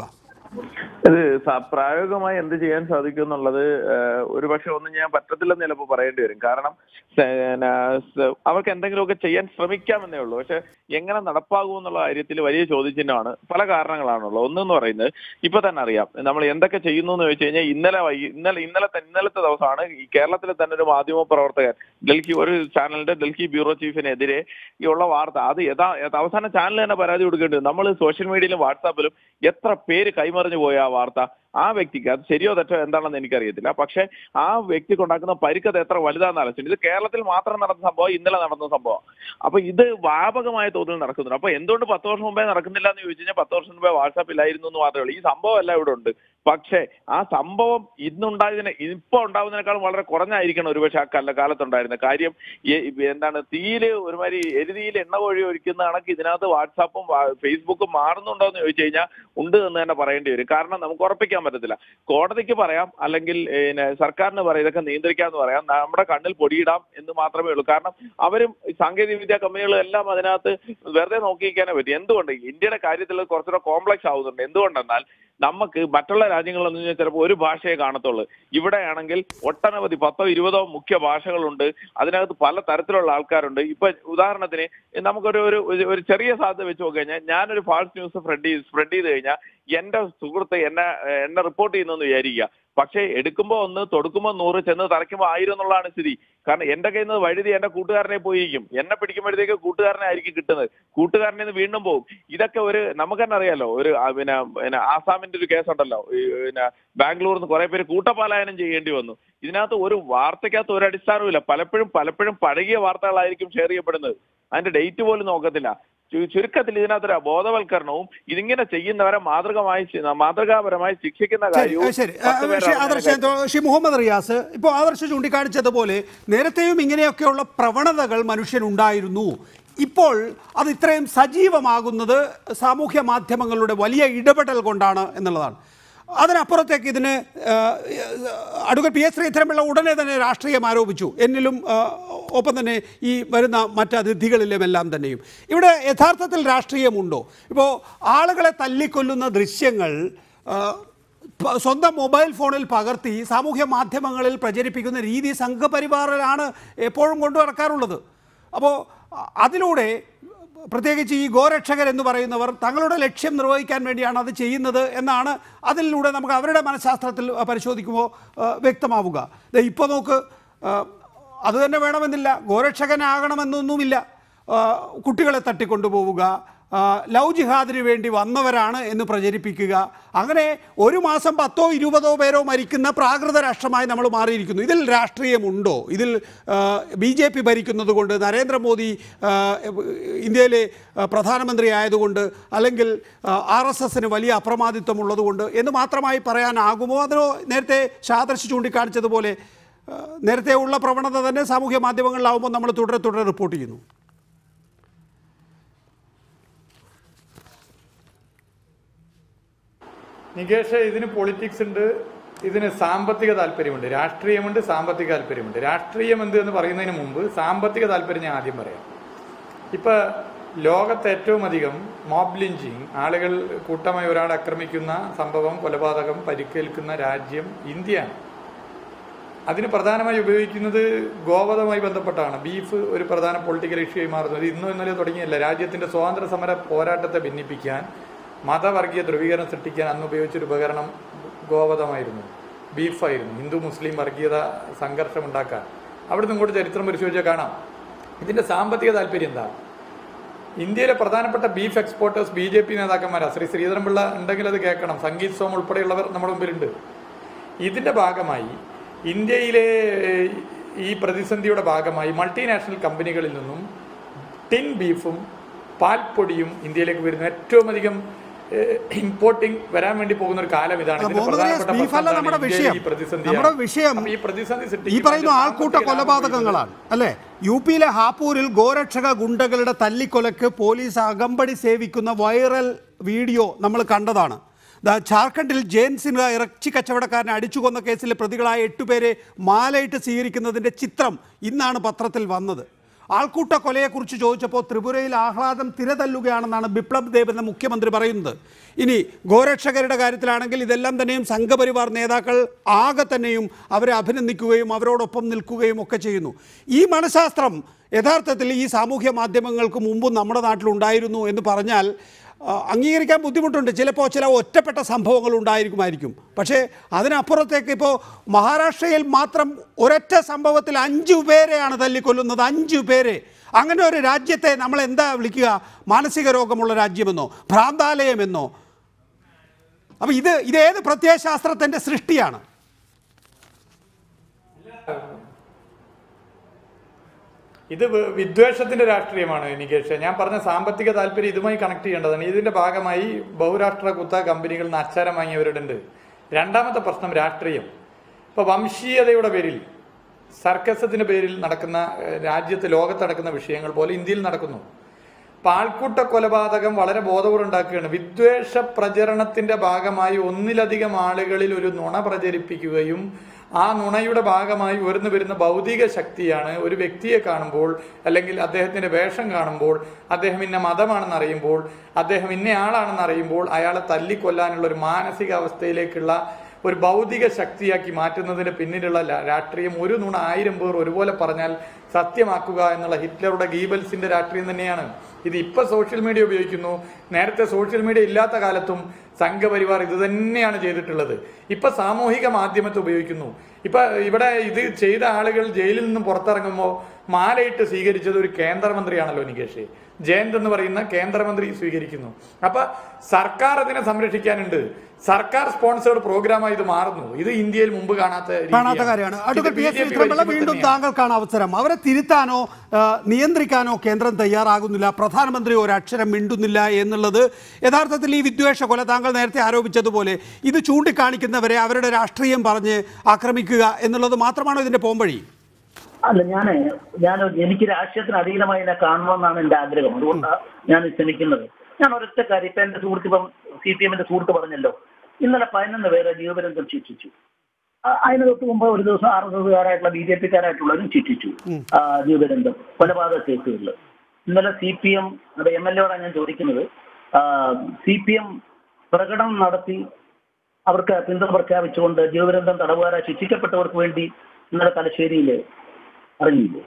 Speaker 5: ഇത് സ- പ്രായോഗികമായി എന്ത് ചെയ്യാൻ സാധിക്കും എന്നുള്ളത് ഏഹ്, ഒരുപക്ഷെ ഒന്നും ചെയ്യാൻ പറ്റത്തില്ലെന്ന് ചിലപ്പോൾ പറയേണ്ടി വരും കാരണം സ- ന- സ- അവർക്ക് എന്തെങ്കിലുമൊക്കെ ചെയ്യാൻ ശ്രമിക്കാമെന്നേ ഉള്ളൂ പക്ഷെ എങ്ങനെ നടപ്പാകും എന്നുള്ള കാര്യത്തിൽ വലിയ ചോദ്യചിഹ്നമാണ് പല കാരണങ്ങളാണുള്ളത് ഒന്നെന്ന് പറയുന്നത് ഇപ്പൊ തന്നെ അറിയാം നമ്മൾ എന്തൊക്കെ ചെയ്യുന്നു എന്ന് ചോദിച്ചു കഴിഞ്ഞാൽ ഇന്നലെ വൈകി ഇന്നലെ ഇന്നലെ തന്നെ- ഇന്നലത്തെ ദിവസമാണ് ഈ കേരളത്തിലെ തന്നെ ഒരു മാധ്യമ പ്രവർത്തകൻ ഡൽഹി ഒരു ചാനലിന്റെ ഡൽഹി ബ്യൂറോ ചീഫിനെതിരെ ഈ ഉള്ള വാർത്ത അത് യഥാ യഥാ- അവസാന ചാനൽ തന്നെ പരാതി കൊടുക്കേണ്ടി വരും. നമ്മൾ സോഷ്യൽ മീഡിയയിലും വാട്സാപ്പിലും എത്ര പേര് കൈമറിഞ്ഞു പോയ ആ വാർത്ത ആ വ്യക്തിക്ക് അത് ശരിയോ തെറ്റോ എന്താണെന്ന് എനിക്കറിയത്തില്ല പക്ഷെ ആ വ്യക്തിക്ക് ഉണ്ടാക്കുന്ന പരിക്കത് എത്ര വലുതാണെന്ന് ആലോചിച്ചു ഇത് കേരളത്തിൽ മാത്രം നടന്ന സംഭവം ഇന്നലെ നടന്ന സംഭവം അപ്പൊ ഇത് വ്യാപകമായ തോതിൽ നടക്കുന്നുണ്ട് അപ്പൊ എന്തുകൊണ്ട് പത്ത് വർഷം മുമ്പേ നടക്കുന്നില്ല എന്ന് ചോദിച്ചു കഴിഞ്ഞാൽ പത്ത് വർഷം മുമ്പേ വാട്സാപ്പ് ഇല്ലായിരുന്നു എന്ന് മാത്രമേ ഉള്ളൂ ഈ സംഭവം എല്ലാം ഇവിടെ ഉണ്ട് പക്ഷേ ആ സംഭവം ഇന്നുണ്ടായതിനെ ഇപ്പൊ ഉണ്ടാവുന്നതിനേക്കാളും വളരെ കുറഞ്ഞായിരിക്കണം ഒരുപക്ഷെ ആ കല്ല കാലത്തുണ്ടായിരുന്നത് കാര്യം ഈ- എന്താണ് തീയില് ഒരുമാതിരി എരുതിയിൽ എണ്ണ കോഴി ഒഴിക്കുന്ന കണക്ക് ഇതിനകത്ത് വാട്സാപ്പും വാ- ഫേസ്ബുക്കും മാറുന്നുണ്ടോ എന്ന് ചോദിച്ചു കഴിഞ്ഞാൽ ഉണ്ട് എന്ന് തന്നെ പറയേണ്ടി വരും കാരണം നമുക്ക് ഉറപ്പിക്കാൻ പറ്റത്തില്ല കോടതിക്ക് പറയാം അല്ലെങ്കിൽ പിന്നെ സർക്കാരിന് പറയാം ഇതൊക്കെ നിയന്ത്രിക്കാന്ന് പറയാം നമ്മുടെ കണ്ണിൽ പൊടിയിടാം എന്ന് മാത്രമേ ഉള്ളൂ കാരണം അവരും സാങ്കേതിക വിദ്യാ കമ്പനികളും എല്ലാം അതിനകത്ത് വെറുതെ നോക്കിയിരിക്കാനേ പറ്റും എന്തുകൊണ്ട് ഇന്ത്യയുടെ കാര്യത്തിൽ കുറച്ചുകൂടെ കോംപ്ലക്സ് ആവുന്നുണ്ട് എന്തുകൊണ്ടെന്നാൽ നമുക്ക് മറ്റുള്ള രാജ്യങ്ങളെന്ന് കഴിഞ്ഞാൽ ചിലപ്പോൾ ഒരു ഭാഷയെ കാണത്തുള്ളൂ ഇവിടെയാണെങ്കിൽ ഒട്ടനവധി പത്തോ ഇരുപതോ മുഖ്യ ഭാഷകളുണ്ട് അതിനകത്ത് പല തരത്തിലുള്ള ആൾക്കാരുണ്ട് ഇപ്പൊ ഉദാഹരണത്തിന് നമുക്കൊരു ഒരു ഒരു- ഒരു ചെറിയ സാധ്യത വെച്ച് നോക്കി കഴിഞ്ഞാൽ ഞാനൊരു ഫാൾസ് ന്യൂസ് സ്പ്രെഡ് ചെയ്ത് സ്പ്രെഡ് ചെയ്ത് കഴിഞ്ഞാൽ എന്റെ സുഹൃത്ത് എന്നെ എന്നെ റിപ്പോർട്ട് ചെയ്യുന്നെന്ന് വിചാരിക്കുക പക്ഷേ എടുക്കുമ്പോ ഒന്ന് തൊടുക്കുമ്പോ നൂറ് ചെന്ന് തറയ്ക്കുമ്പോൾ ആയിരം എന്നുള്ളതാണ് സ്ഥിതി കാരണം എന്റെ കയ്യിൽ നിന്ന് വഴുതി എന്റെ കൂട്ടുകാരനെ പോയിരിക്കും എന്നെ പിടിക്കുമ്പോഴത്തേക്ക് കൂട്ടുകാരനെ ആയിരിക്കും കിട്ടുന്നത് കൂട്ടുകാരനെ നിന്ന് വീണ്ടും പോകും ഇതൊക്കെ ഒരു നമുക്ക് തന്നെ അറിയാലോ ഒരു ആ, പിന്നെ പിന്നെ ആസാമിന്റെ ഒരു കേസുണ്ടല്ലോ ഈ, പിന്നെ ബാംഗ്ലൂരിൽ നിന്ന് കുറെ പേര് കൂട്ടപാലായനം ചെയ്യേണ്ടി വന്നു ഇതിനകത്ത് ഒരു വാർത്തയ്ക്കകത്ത് ഒരു അടിസ്ഥാനവുമില്ല പലപ്പോഴും പലപ്പോഴും പഴകിയ വാർത്തകളായിരിക്കും ഷെയർ ചെയ്യപ്പെടുന്നത് അതിന്റെ ഡേറ്റ് പോലും നോക്കത്തില്ല ചു- ചുരുക്കത്തിൽ ഇതിനകത്തൊരു ബോധവൽക്കരണവും ഇതിങ്ങനെ ചെയ്യുന്നവരെ മാതൃകമായി ശി- മാതൃകാപരമായി ശിക്ഷിക്കുന്ന
Speaker 1: ശരി
Speaker 5: കാര്യവും
Speaker 1: ആ, ശരി ആ,
Speaker 5: പത്ത് പേര്
Speaker 1: ശ്രീ
Speaker 5: അറിഞ്ഞ
Speaker 1: ആദർശ്
Speaker 5: കാര്യം.
Speaker 1: എന്തോ- ശ്രീ മുഹമ്മദ് റിയാസ് ഇപ്പോൾ ആദർശ് ചൂണ്ടിക്കാണിച്ചതുപോലെ നേരത്തെയും ഇങ്ങനെയൊക്കെയുള്ള പ്രവണതകൾ മനുഷ്യനുണ്ടായിരുന്നു ഇപ്പോൾ അത് ഇത്രയും സജീവമാകുന്നത് സാമൂഹ്യ മാധ്യമങ്ങളുടെ വലിയ ഇടപെടൽ കൊണ്ടാണ് എന്നുള്ളതാണ് അതിനപ്പുറത്തേക്ക് ഇതിന് ആ, അഡ്വക്കേറ്റ് പി എസ് ശ്രീധരൻപിള്ള ഉടനെ തന്നെ രാഷ്ട്രീയം ആരോപിച്ചു എന്നിലും ആ, ഒപ്പം തന്നെ ഈ വരുന്ന മറ്റ് അതിഥികളിലും എല്ലാം തന്നെയും ഇവിടെ യഥാർത്ഥത്തിൽ രാഷ്ട്രീയമുണ്ടോ ഇപ്പോൾ ആളുകളെ തല്ലിക്കൊല്ലുന്ന ദൃശ്യങ്ങൾ ആ, പ- സ്വന്തം മൊബൈൽ ഫോണിൽ പകർത്തി സാമൂഹ്യ മാധ്യമങ്ങളിൽ പ്രചരിപ്പിക്കുന്ന രീതി സംഘപരിവാറിലാണ് എപ്പോഴും കൊണ്ടു നടക്കാറുള്ളത് അപ്പോൾ അ- അതിലൂടെ പ്രത്യേകിച്ച് ഈ ഗോരക്ഷകർ എന്ന് പറയുന്നവർ തങ്ങളുടെ ലക്ഷ്യം നിർവഹിക്കാൻ വേണ്ടിയാണ് അത് ചെയ്യുന്നത് എന്നാണ് അതിലൂടെ നമുക്ക് അവരുടെ മനഃശാസ്ത്രത്തിൽ അ, പരിശോധിക്കുമ്പോൾ അ, വ്യക്തമാവുക ദേ ഇപ്പോൾ നോക്ക് അ, അത് തന്നെ വേണമെന്നില്ല ഗോരക്ഷകനാകണമെന്നൊന്നുമില്ല ആ, കുട്ടികളെ തട്ടിക്കൊണ്ടുപോവുക ആ, ലവ് ജിഹാദിന് വേണ്ടി വന്നവരാണ് എന്ന് പ്രചരിപ്പിക്കുക അങ്ങനെ ഒരു മാസം പത്തോ ഇരുപതോ പേരോ മരിക്കുന്ന പ്രാകൃത രാഷ്ട്രമായി നമ്മൾ മാറിയിരിക്കുന്നു ഇതിൽ രാഷ്ട്രീയമുണ്ടോ ഇതിൽ ബി ജെ പി ഭരിക്കുന്നത് കൊണ്ട് നരേന്ദ്രമോദി ആ, ഇന്ത്യയിലെ ആ, പ്രധാനമന്ത്രി ആയതുകൊണ്ട് അല്ലെങ്കിൽ ആർ എസ് എസിന് വലിയ അപ്രമാദിത്വം ഉള്ളതുകൊണ്ട് എന്ന് മാത്രമായി പറയാനാകുമോ അതിനോ നേരത്തെ ശാദർശ് ചൂണ്ടിക്കാണിച്ചതുപോലെ ആ, നേരത്തെ ഉള്ള പ്രവണത തന്നെ സാമൂഹ്യ മാധ്യമങ്ങളിലാവുമ്പോൾ നമ്മൾ തുടരെ തുടരെ റിപ്പോർട്ട് ചെയ്യുന്നു
Speaker 6: നികേഷ് ഇതിന് പൊളിറ്റിക്സ് ഉണ്ട് ഇതിന് സാമ്പത്തിക താല്പര്യമുണ്ട് രാഷ്ട്രീയമുണ്ട് സാമ്പത്തിക താല്പര്യമുണ്ട് രാഷ്ട്രീയം എന്ത് എന്ന് പറയുന്നതിന് മുമ്പ് സാമ്പത്തിക താല്പര്യം ഞാൻ ആദ്യം പറയാം ഇപ്പൊ ലോകത്ത് ഏറ്റവും അധികം മോബ് ലിഞ്ചിങ് ആളുകൾ കൂട്ടമായി ഒരാളെ ആക്രമിക്കുന്ന സംഭവം കൊലപാതകം പരിക്കേൽക്കുന്ന രാജ്യം ഇന്ത്യയാണ് അതിന് പ്രധാനമായി ഉപയോഗിക്കുന്നത് ഗോവധമായി ബന്ധപ്പെട്ടാണ് ബീഫ് ഒരു പ്രധാന പൊളിറ്റിക്കൽ ഇഷ്യൂ ആയി മാറുന്നത് ഇന്നോ ഇന്നലെ തുടങ്ങിയല്ല രാജ്യത്തിന്റെ സ്വാതന്ത്ര്യ സമര പോരാട്ടത്തെ ഭിന്നിപ്പിക്കാൻ മതവർഗീയ ധ്രുവീകരണം സൃഷ്ടിക്കാൻ അന്ന് ഉപയോഗിച്ചൊരു ഉപകരണം ഗോവധമായിരുന്നു ബീഫായിരുന്നു ഹിന്ദു മുസ്ലിം വർഗീയത സംഘർഷം ഉണ്ടാക്കാൻ അവിടുന്ന് ഇങ്ങോട്ട് ചരിത്രം പരിശോധിച്ചാൽ കാണാം ഇതിന്റെ സാമ്പത്തിക താല്പര്യം എന്താ ഇന്ത്യയിലെ പ്രധാനപ്പെട്ട beef exporters B J P നേതാക്കന്മാരാണ് ശ്രീ ശ്രീധരൻപിള്ള ഉണ്ടെങ്കിൽ അത് കേൾക്കണം സംഗീത് സോം ഉൾപ്പെടെയുള്ളവർ നമ്മുടെ മുമ്പിലുണ്ട് ഇതിന്റെ ഭാഗമായി ഇന്ത്യയിലെ ഏഹ്, ഈ പ്രതിസന്ധിയുടെ ഭാഗമായി മൾട്ടിനാഷണൽ കമ്പനികളിൽ നിന്നും ടിൻ ബീഫും പാൽപ്പൊടിയും ഇന്ത്യയിലേക്ക് വരുന്നു ഏറ്റവും അധികം ഇമ്പോർട്ടിംഗ് വരാൻ വേണ്ടി പോകുന്ന ഒരു കാലം ഇതാണ് ഇതിന്റെ
Speaker 1: മുഹമ്മദ് റിയാസ്,
Speaker 6: പ്രധാനപ്പെട്ട
Speaker 1: ബീഫല്ല
Speaker 6: പ്രശ്നം
Speaker 1: നമ്മുടെ
Speaker 6: എന്താണ്?
Speaker 1: വിഷയം
Speaker 6: ഇന്ത്യയിൽ ഈ പ്രതിസന്ധിയാണ്.
Speaker 1: നമ്മുടെ വിഷയം
Speaker 6: അപ്പോൾ ഈ പ്രതിസന്ധി
Speaker 1: ഈ
Speaker 6: സൃഷ്ടിക്കുന്ന
Speaker 1: പറയുന്ന
Speaker 6: അതിന്റെ
Speaker 1: ആൾക്കൂട്ട
Speaker 6: സാമ്പത്തിക ലാഭം
Speaker 1: കൊലപാതകങ്ങളാണ് അല്ലെ യു പിയിലെ ഹാപ്പൂരിൽ ഗോരക്ഷക ഗുണ്ടകളുടെ തല്ലിക്കൊലക്ക് പോലീസ് അകമ്പടി സേവിക്കുന്ന വൈറൽ വീഡിയോ നമ്മൾ കണ്ടതാണ് ദാ ജാർഖണ്ഡിൽ ജയൻ സിൻഹ ഇറച്ചി കച്ചവടക്കാരനെ അടിച്ചു കൊന്ന കേസിലെ പ്രതികളായ എട്ടുപേരെ മാലയിട്ട് സ്വീകരിക്കുന്നതിൻ്റെ ചിത്രം ഇന്നാണ് പത്രത്തിൽ വന്നത് ആൾക്കൂട്ട കൊലയെക്കുറിച്ച് ചോദിച്ചപ്പോൾ ത്രിപുരയിൽ ആഹ്ലാദം തിരതല്ലുകയാണെന്നാണ് ബിപ്ലബ് ദേബ് എന്ന മുഖ്യമന്ത്രി പറയുന്നത് ഇനി ഗോരക്ഷകരുടെ കാര്യത്തിലാണെങ്കിൽ ഇതെല്ലാം തന്നെയും സംഘപരിവാർ നേതാക്കൾ ആകെ തന്നെയും അവരെ അഭിനന്ദിക്കുകയും അവരോടൊപ്പം നിൽക്കുകയും ഒക്കെ ചെയ്യുന്നു ഈ മനഃശാസ്ത്രം യഥാർത്ഥത്തിൽ ഈ സാമൂഹ്യ മാധ്യമങ്ങൾക്ക് മുമ്പും നമ്മുടെ നാട്ടിലുണ്ടായിരുന്നു എന്ന് പറഞ്ഞാൽ ആ, അംഗീകരിക്കാൻ ബുദ്ധിമുട്ടുണ്ട് ചിലപ്പോൾ ചില ഒറ്റപ്പെട്ട സംഭവങ്ങൾ ഉണ്ടായിരിക്കുമായിരിക്കും പക്ഷേ അതിനപ്പുറത്തേക്ക് ഇപ്പോൾ മഹാരാഷ്ട്രയിൽ മാത്രം ഒരൊറ്റ സംഭവത്തിൽ അഞ്ചു പേരെയാണ് തല്ലിക്കൊല്ലുന്നത് അഞ്ചു പേരെ അങ്ങനെ ഒരു രാജ്യത്തെ നമ്മൾ എന്താ വിളിക്കുക മാനസിക രോഗമുള്ള രാജ്യമെന്നോ ഭ്രാന്താലയമെന്നോ അപ്പം ഇത് ഇതേത് പ്രത്യയശാസ്ത്രത്തിൻ്റെ സൃഷ്ടിയാണ്
Speaker 6: ഇത് വ- വിദ്വേഷത്തിന്റെ രാഷ്ട്രീയമാണ് നികേഷ് ഞാൻ പറഞ്ഞ സാമ്പത്തിക താല്പര്യം ഇതുമായി കണക്ട് ചെയ്യേണ്ടതാണ് ഇതിന്റെ ഭാഗമായി ബഹുരാഷ്ട്ര കുത്ത കമ്പനികളിൽ നിന്ന് അച്ചാരം വാങ്ങിയവരുണ്ട് രണ്ടാമത്തെ പ്രശ്നം രാഷ്ട്രീയം ഇപ്പൊ വംശീയതയുടെ പേരിൽ സർക്കസത്തിന്റെ പേരിൽ നടക്കുന്ന ഏഹ്, രാജ്യത്ത് ലോകത്ത് നടക്കുന്ന വിഷയങ്ങൾ പോലെ ഇന്ത്യയിൽ നടക്കുന്നു അപ്പൊ ആൾക്കൂട്ട കൊലപാതകം വളരെ ബോധപൂർവ്വം ഉണ്ടാക്കുകയാണ് വിദ്വേഷ പ്രചരണത്തിന്റെ ഭാഗമായി ഒന്നിലധികം ആളുകളിൽ ഒരു നുണ പ്രചരിപ്പിക്കുകയും ആ നുണയുടെ ഭാഗമായി ഉയർന്നു വരുന്ന ഭൗതിക ശക്തിയാണ് ഒരു വ്യക്തിയെ കാണുമ്പോൾ അല്ലെങ്കിൽ അദ്ദേഹത്തിന്റെ വേഷം കാണുമ്പോൾ അദ്ദേഹം ഇന്ന മതമാണെന്ന് അറിയുമ്പോൾ അദ്ദേഹം ഇന്നയാളാണെന്ന് അറിയുമ്പോൾ അയാളെ തല്ലിക്കൊല്ലാനുള്ള ഒരു മാനസികാവസ്ഥയിലേക്കുള്ള ഒരു ഭൗതിക ശക്തിയാക്കി മാറ്റുന്നതിന് പിന്നിലുള്ള ല- രാഷ്ട്രീയം ഒരു നുണ ആയിരം പേർ ഒരുപോലെ പറഞ്ഞാൽ സത്യമാക്കുക എന്നുള്ള ഹിറ്റ്ലറുടെ ഗീബൽസിന്റെ രാഷ്ട്രീയം തന്നെയാണ് ഇത് ഇപ്പൊ സോഷ്യൽ മീഡിയ ഉപയോഗിക്കുന്നു നേരത്തെ സോഷ്യൽ മീഡിയ ഇല്ലാത്ത കാലത്തും സംഘപരിവാർ ഇത് തന്നെയാണ് ചെയ്തിട്ടുള്ളത് ഇപ്പൊ സാമൂഹിക മാധ്യമത്തെ ഉപയോഗിക്കുന്നു ഇപ്പൊ ഇവിടെ ഇത് ചെയ്ത ആളുകൾ ജയിലിൽ നിന്നും പുറത്തിറങ്ങുമ്പോൾ മാലയിട്ട് സ്വീകരിച്ചത് ഒരു കേന്ദ്രമന്ത്രിയാണല്ലോ നികേഷ് ജയന്ത് എന്ന് പറയുന്ന കേന്ദ്രമന്ത്രി സ്വീകരിക്കുന്നു അപ്പൊ സർക്കാർ അതിനെ സംരക്ഷിക്കാനുണ്ട് സർക്കാർ സ്പോൺസേഡ് പ്രോഗ്രാമായി ഇത് മാറുന്നു ഇത് ഇന്ത്യയിൽ മുമ്പ് കാണാത്ത
Speaker 1: കാണാത്ത
Speaker 6: രീതിയാണ്.
Speaker 1: കാര്യമാണ്
Speaker 6: ഇത്
Speaker 1: advocate P S
Speaker 6: BJP
Speaker 1: Sreedharan Pillai
Speaker 6: ഭരിക്കുമ്പോൾ
Speaker 1: വീണ്ടും
Speaker 6: തന്നെയാണ്.
Speaker 1: താങ്കൾക്കാണ് അവസരം അവരെ തിരുത്താനോ ആ, നിയന്ത്രിക്കാനോ കേന്ദ്രം തയ്യാറാകുന്നില്ല പ്രധാനമന്ത്രി ഒരക്ഷരം മിണ്ടുന്നില്ല എന്നുള്ളത് യഥാർത്ഥത്തിൽ ഈ വിദ്വേഷ കൊല താങ്കൾ നേരത്തെ ആരോപിച്ചതുപോലെ ഇത് ചൂണ്ടിക്കാണിക്കുന്നവരെ അവരുടെ രാഷ്ട്രീയം പറഞ്ഞ് ആക്രമിക്കുക എന്നുള്ളത് മാത്രമാണോ ഇതിന്റെ പോംവഴി
Speaker 7: അല്ല ഞാന് ഞാൻ എനിക്ക് രാഷ്ട്രീയത്തിന് അതീതമായി എന്നെ കാണണമെന്നാണ് എന്റെ ആഗ്രഹം അതുകൊണ്ടാണ് ഞാൻ ശ്രമിക്കുന്നത് ഞാൻ ഒരൊറ്റ കാര്യം ഇപ്പൊ എന്റെ സുഹൃത്ത് ഇപ്പം സി പി എമ്മിന്റെ സുഹൃത്ത് പറഞ്ഞല്ലോ ഇന്നലെ പതിനൊന്ന് പേരെ ജീവപര്യന്തം ശിക്ഷിച്ചു ആ- അതിന് തൊട്ട് മുമ്പ് ഒരു ദിവസം ആറ് ദിവസക്കാരായിട്ടുള്ള ബി ജെ പിക്കാരായിട്ടുള്ളവരും ശിക്ഷിച്ചു ആ, ജീവപര്യന്തം കൊലപാതക കേസുകളിൽ ഇന്നലെ സി പി എം അത് എം എൽ എയോടാണ് ഞാൻ ചോദിക്കുന്നത് സി പി എം പ്രകടനം നടത്തി അവർക്ക് പിന്തുണ പ്രഖ്യാപിച്ചുകൊണ്ട് ജീവപര്യന്തം തടവുകാര ശിക്ഷിക്കപ്പെട്ടവർക്ക് വേണ്ടി ഇന്നലെ തലശ്ശേരിയിൽ ഇറങ്ങിയില്ലേ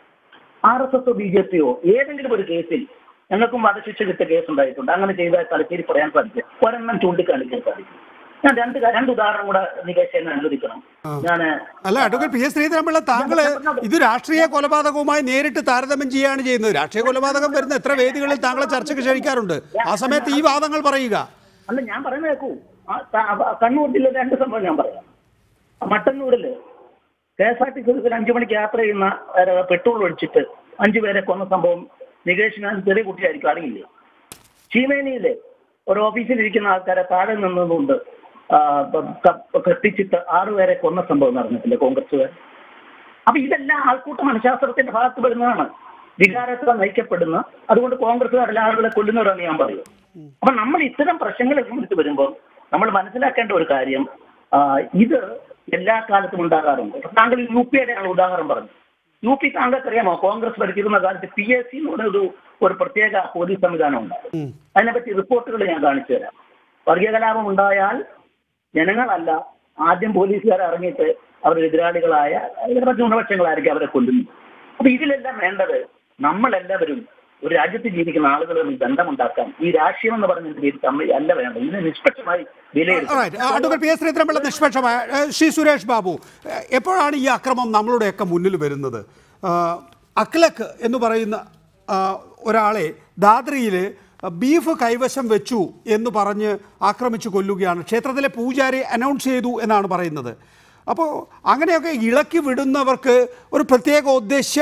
Speaker 7: ആർ എസ് എസോ ബി ജെ പിയോ ഏതെങ്കിലും ഒരു കേസിൽ ഞങ്ങൾക്കും വധശിക്ഷ കിട്ടിയ കേസ് ഉണ്ടായിട്ടുണ്ട് അങ്ങനെ ചെയ്താൽ തലശ്ശേരി പറയാൻ സാധിക്കും ഒരെണ്ണം ചൂണ്ടിക്കാണിക്കാൻ സാധിക്കും ഞാൻ രണ്ട് ക- രണ്ട് ഉദാഹരണം കൂടെ നികേഷ് എന്നെ അനുവദിക്കണം ഞാൻ
Speaker 1: അല്ല അഡ്വക്കേറ്റ് പി എസ് ശ്രീധരൻപിള്ള താങ്കള് ഇത് രാഷ്ട്രീയ കൊലപാതകവുമായി നേരിട്ട് താരതമ്യം ചെയ്യുകയാണ് ചെയ്യുന്നത് രാഷ്ട്രീയ കൊലപാതകം വരുന്ന എത്ര വേദികളിൽ താങ്കളെ ചർച്ചയ്ക്ക് ക്ഷണിക്കാറുണ്ട് ആ സമയത്ത് ഈ വാദങ്ങൾ പറയുക
Speaker 7: അല്ല ഞാൻ പറയുന്നത് കേൾക്കൂ ആ, ത- ആ, കണ്ണൂർ ജില്ലയിലെ രണ്ട് സംഭവം ഞാൻ പറയാം മട്ടന്നൂരില് K S R T C ബസ്സിൽ അഞ്ചു മണിക്ക് യാത്ര ചെയ്യുന്ന ഏഹ്, പെട്രോൾ ഒഴിച്ചിട്ട് അഞ്ചു പേരെ കൊന്ന സംഭവം നികേഷ് ഞാൻ ചെറിയ കുട്ടിയായിരിക്കും അറിയില്ലേ ചീമേനിയില് ഒരു ഓഫീസിൽ ഇരിക്കുന്ന ആൾക്കാരെ താഴെ നിന്നതുകൊണ്ട് ആ, പ- ക- കെട്ടിച്ചിട്ട് ആറുപേരെ കൊന്ന സംഭവം നടന്നിട്ടില്ല കോൺഗ്രസ്സുകാർ അപ്പൊ ഇതെല്ലാം ആൾക്കൂട്ട മനഃശാസ്ത്രത്തിന്റെ ഭാഗത്ത് വരുന്നതാണ് വികാരത്താൽ നയിക്കപ്പെടുന്ന അതുകൊണ്ട് കോൺഗ്രസ്സുകാരിൽ ആളുകളെ കൊല്ലുന്നവരാണ് ഞാൻ പറയും അപ്പൊ നമ്മൾ ഇത്തരം പ്രശ്നങ്ങളെ സംബന്ധിച്ച് വരുമ്പോൾ നമ്മൾ മനസ്സിലാക്കേണ്ട ഒരു കാര്യം ആ, ഇത് എല്ലാ കാലത്തും ഉണ്ടാകാറുണ്ട് ഇപ്പൊ താങ്കൾ യു പിയുടെ ആണ് ഉദാഹരണം പറഞ്ഞു യു പി താങ്കൾക്ക് അറിയാമോ കോൺഗ്രസ് ഭരിച്ചിരുന്ന കാലത്ത് പി എസ് സി എന്ന് പറഞ്ഞ ഒരു ഒരു പ്രത്യേക പോലീസ് സംവിധാനം ഉണ്ടായിരുന്നു അതിനെപ്പറ്റി റിപ്പോർട്ടുകൾ ഞാൻ കാണിച്ചു തരാം വർഗീയ കലാപം ഉണ്ടായാൽ ജനങ്ങളല്ല ആദ്യം പോലീസുകാർ ഇറങ്ങിയിട്ട് അവർ എതിരാളികളായ ചിലപ്പോൾ ന്യൂനപക്ഷങ്ങളായിരിക്കും അവരെ കൊല്ലുന്നു അപ്പൊ ഇതിലെല്ലാം വേണ്ടത് നമ്മളെല്ലാവരും ഒരു രാജ്യത്ത് ജീവിക്കുന്ന ആളുകൾ തമ്മിൽ ബന്ധമുണ്ടാക്കാൻ ഈ രാഷ്ട്രീയം എന്ന് പറഞ്ഞ പേര് തമ്മിൽ അല്ല വേണ്ടത് ഇതിനെ നിഷ്പക്ഷമായി
Speaker 1: Alright.
Speaker 7: വിലയിരുത്തും
Speaker 1: അഡ്വക്കേറ്റ് പി എസ് ശ്രീധരൻപിള്ള നിഷ്പക്ഷമായ ഏഹ്, ശ്രീ സുരേഷ് ബാബു ഏഹ്, എപ്പോഴാണ് ഈ അക്രമം നമ്മളുടെയൊക്കെ മുന്നിൽ വരുന്നത് ആഹ്, അക്ലക്ക് എന്ന് പറയുന്ന ആഹ്, ഒരാളെ ദാദ്രിയിൽ ബീഫ് കൈവശം വെച്ചു എന്ന് പറഞ്ഞ് ആക്രമിച്ചു കൊല്ലുകയാണ് ക്ഷേത്രത്തിലെ പൂജാരി അനൗൺസ് ചെയ്തു എന്നാണ് പറയുന്നത് അപ്പോൾ അങ്ങനെയൊക്കെ ഇളക്കി വിടുന്നവർക്ക് ഒരു പ്രത്യേക ഉദ്ദേശ്യമുണ്ട്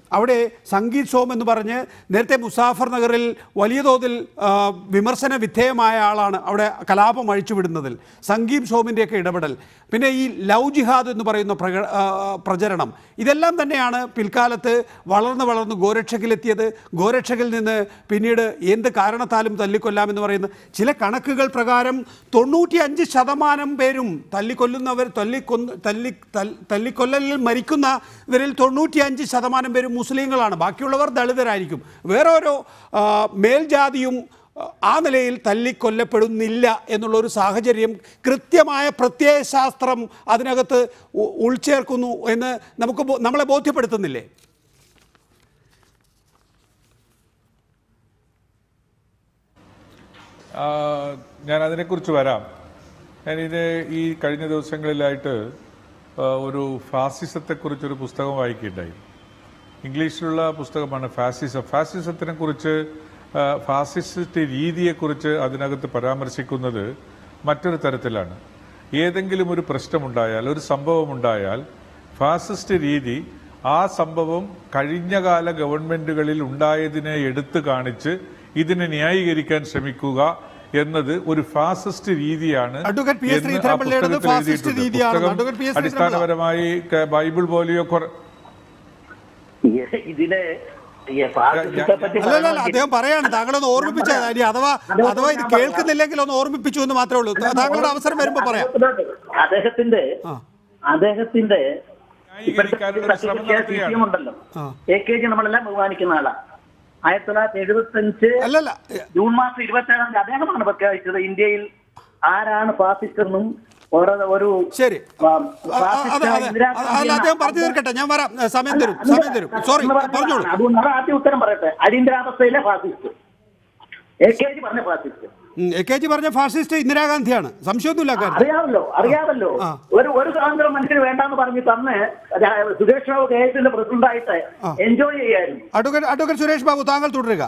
Speaker 1: അവിടെ സംഗീത് ഷോം എന്ന് പറഞ്ഞ് നേരത്തെ മുസാഫർ നഗറിൽ വലിയ തോതിൽ ആ, വിമർശന വിധേയമായ ആളാണ് അവിടെ കലാപം അഴിച്ചുവിടുന്നതിൽ സംഗീത് ഷോമിൻ്റെയൊക്കെ ഇടപെടൽ പിന്നെ ഈ ലവ് ജിഹാദ് എന്ന് പറയുന്ന പ്രക ആ, പ്രചരണം ഇതെല്ലാം തന്നെയാണ് പിൽക്കാലത്ത് വളർന്ന് വളർന്ന് ഗോരക്ഷകിലെത്തിയത് ഗോരക്ഷകിൽ നിന്ന് പിന്നീട് എന്ത് കാരണത്താലും തല്ലിക്കൊല്ലാമെന്ന് പറയുന്ന ചില കണക്കുകൾ പ്രകാരം തൊണ്ണൂറ്റി അഞ്ച് ശതമാനം പേരും തല്ലിക്കൊല്ലുന്നവർ തല്ലിക്കൊന്ന് തല്ലി തൽ- തല്ലിക്കൊല്ലലിൽ മരിക്കുന്നവരിൽ തൊണ്ണൂറ്റി അഞ്ച് ശതമാനം പേരും മുസ്ലിങ്ങളാണ് ബാക്കിയുള്ളവർ ദളിതരായിരിക്കും വേറെ ഓരോ ആ, മേൽജാതിയും ആ നിലയിൽ തല്ലിക്കൊല്ലപ്പെടുന്നില്ല എന്നുള്ളൊരു സാഹചര്യം കൃത്യമായ പ്രത്യയശാസ്ത്രം അതിനകത്ത് ഉ- ഉൾച്ചേർക്കുന്നു എന്ന് നമുക്ക് ബോ- നമ്മളെ ബോധ്യപ്പെടുത്തുന്നില്ലേ
Speaker 3: ആ, ഞാൻ അതിനെക്കുറിച്ച് വരാം ഞാനിത് ഈ കഴിഞ്ഞ ദിവസങ്ങളിലായിട്ട് ആ, ഒരു ഫാസിസത്തെക്കുറിച്ചൊരു പുസ്തകം വായിക്കുകയുണ്ടായി ഇംഗ്ലീഷിലുള്ള പുസ്തകമാണ് ഫാസിസം ഫാസിസത്തിനെ കുറിച്ച് ആ, ഫാസിസ്റ്റ് രീതിയെക്കുറിച്ച് അതിനകത്ത് പരാമർശിക്കുന്നത് മറ്റൊരു തരത്തിലാണ് ഏതെങ്കിലും ഒരു പ്രശ്നമുണ്ടായാൽ ഒരു സംഭവമുണ്ടായാൽ ഫാസിസ്റ്റ് രീതി ആ സംഭവം കഴിഞ്ഞകാല ഗവൺമെന്റുകളിൽ ഉണ്ടായതിനെ എടുത്തു കാണിച്ച് ഇതിനെ ന്യായീകരിക്കാൻ ശ്രമിക്കുക എന്നത് ഒരു ഫാസിസ്റ്റ് രീതിയാണ്
Speaker 1: അഡ്വക്കേറ്റ് പി. എസ്.
Speaker 3: എന്ന് ആ
Speaker 1: ശ്രീധരൻപിള്ളയുടേത്
Speaker 3: പുസ്തകത്തിൽ
Speaker 1: ഫാസിസ്റ്റ്
Speaker 3: എഴുതിയിട്ടുണ്ട്.
Speaker 1: രീതിയാണെന്ന്
Speaker 3: പുസ്തകം
Speaker 1: അഡ്വക്കേറ്റ് പി. എസ്. ശ്രീധരൻപിള്ള.
Speaker 3: അടിസ്ഥാനപരമായി ക- ബൈബിൾ പോലെയോ കുറെ
Speaker 7: ഇതിലെ ഈ ഫാസിസത്തെ പറ്റി
Speaker 1: അല്ലല്ല അല്ല,
Speaker 7: പറയണമെങ്കിൽ
Speaker 1: അദ്ദേഹം പറയാണ് താങ്കളൊന്ന് ഓർമ്മിപ്പിച്ചത് ഇനി അഥവാ അഥവാ ഇത് കേൾക്കുന്നില്ലെങ്കിൽ ഒന്ന് ഓർമ്മിപ്പിച്ചു എന്ന് മാത്രമേ ഉള്ളൂ താങ്കളുടെ അവസരം വരുമ്പോൾ പറയാം
Speaker 7: അദ്ദേഹത്തിന്റെ
Speaker 1: ആ.
Speaker 7: അദ്ദേഹത്തിന്റെ
Speaker 3: ന്യായീകരിക്കാനുള്ള ഒരു ശ്രമം നടത്തുകയാണ്
Speaker 7: ഉണ്ടല്ലോ
Speaker 1: ആ.
Speaker 7: എ കെ ജി നമ്മളെല്ലാം ബഹുമാനിക്കുന്ന ആളാ ആയിരത്തി തൊള്ളായിരത്തി എഴുപത്തി അഞ്ച്
Speaker 1: അല്ലല്ല
Speaker 7: ജൂൺ മാസം ഇരുപത്തി ഏഴാം തീയതി അദ്ദേഹമാണ് പ്രഖ്യാപിച്ചത് ഇന്ത്യയിൽ ആരാണ് ഫാസിസ്റ്റ് എന്നും ഒരു- ഒരു
Speaker 1: ശരി
Speaker 7: ആ,
Speaker 1: അ- അ-
Speaker 7: ഫാസിസ്റ്റ്
Speaker 1: അതെ അതെ
Speaker 7: ഇന്ദിരാഗാന്ധി
Speaker 1: അല്ല അദ്ദേഹം
Speaker 7: എന്ന-
Speaker 1: പറഞ്ഞു തീർക്കട്ടെ ഞാൻ വരാം ഏ, സമയം
Speaker 7: അല്ല,
Speaker 1: തരും
Speaker 7: അല്ല,
Speaker 1: സമയം തരും സോറി
Speaker 7: എന്ന് പറഞ്ഞതാണ്.
Speaker 1: പറഞ്ഞോളൂ
Speaker 7: അതുകൊണ്ട് അത് ആദ്യം ഉത്തരം പറയട്ടെ അടിയന്തരാവസ്ഥയിലെ ഫാസിസ്റ്റ് എ കെ ജി പറഞ്ഞ ഫാസിസ്റ്റ്
Speaker 1: ഉം, എ കെ ജി പറഞ്ഞ ഫാസിസ്റ്റ് ഇന്ദിരാഗാന്ധിയാണ് സംശയമൊന്നുമില്ല കാര്യത്തിൽ
Speaker 7: അറിയാമല്ലോ അറിയാമല്ലോ
Speaker 1: ആ.
Speaker 7: ഒരു ഒരു സ്വാതന്ത്ര്യം മനുഷ്യന് വേണ്ടാന്ന് പറഞ്ഞ് തന്ന് രാ- സുരേഷ് ബാബു കെ എസിന്റെ പ്രസിഡന്റ് ആയിട്ട്
Speaker 1: ആ.
Speaker 7: എൻജോയ് ചെയ്യായിരുന്നു
Speaker 1: അഡ്വക്കേറ്റ് അഡ്വക്കേറ്റ് സുരേഷ് ബാബു താങ്കൾ തുടരുക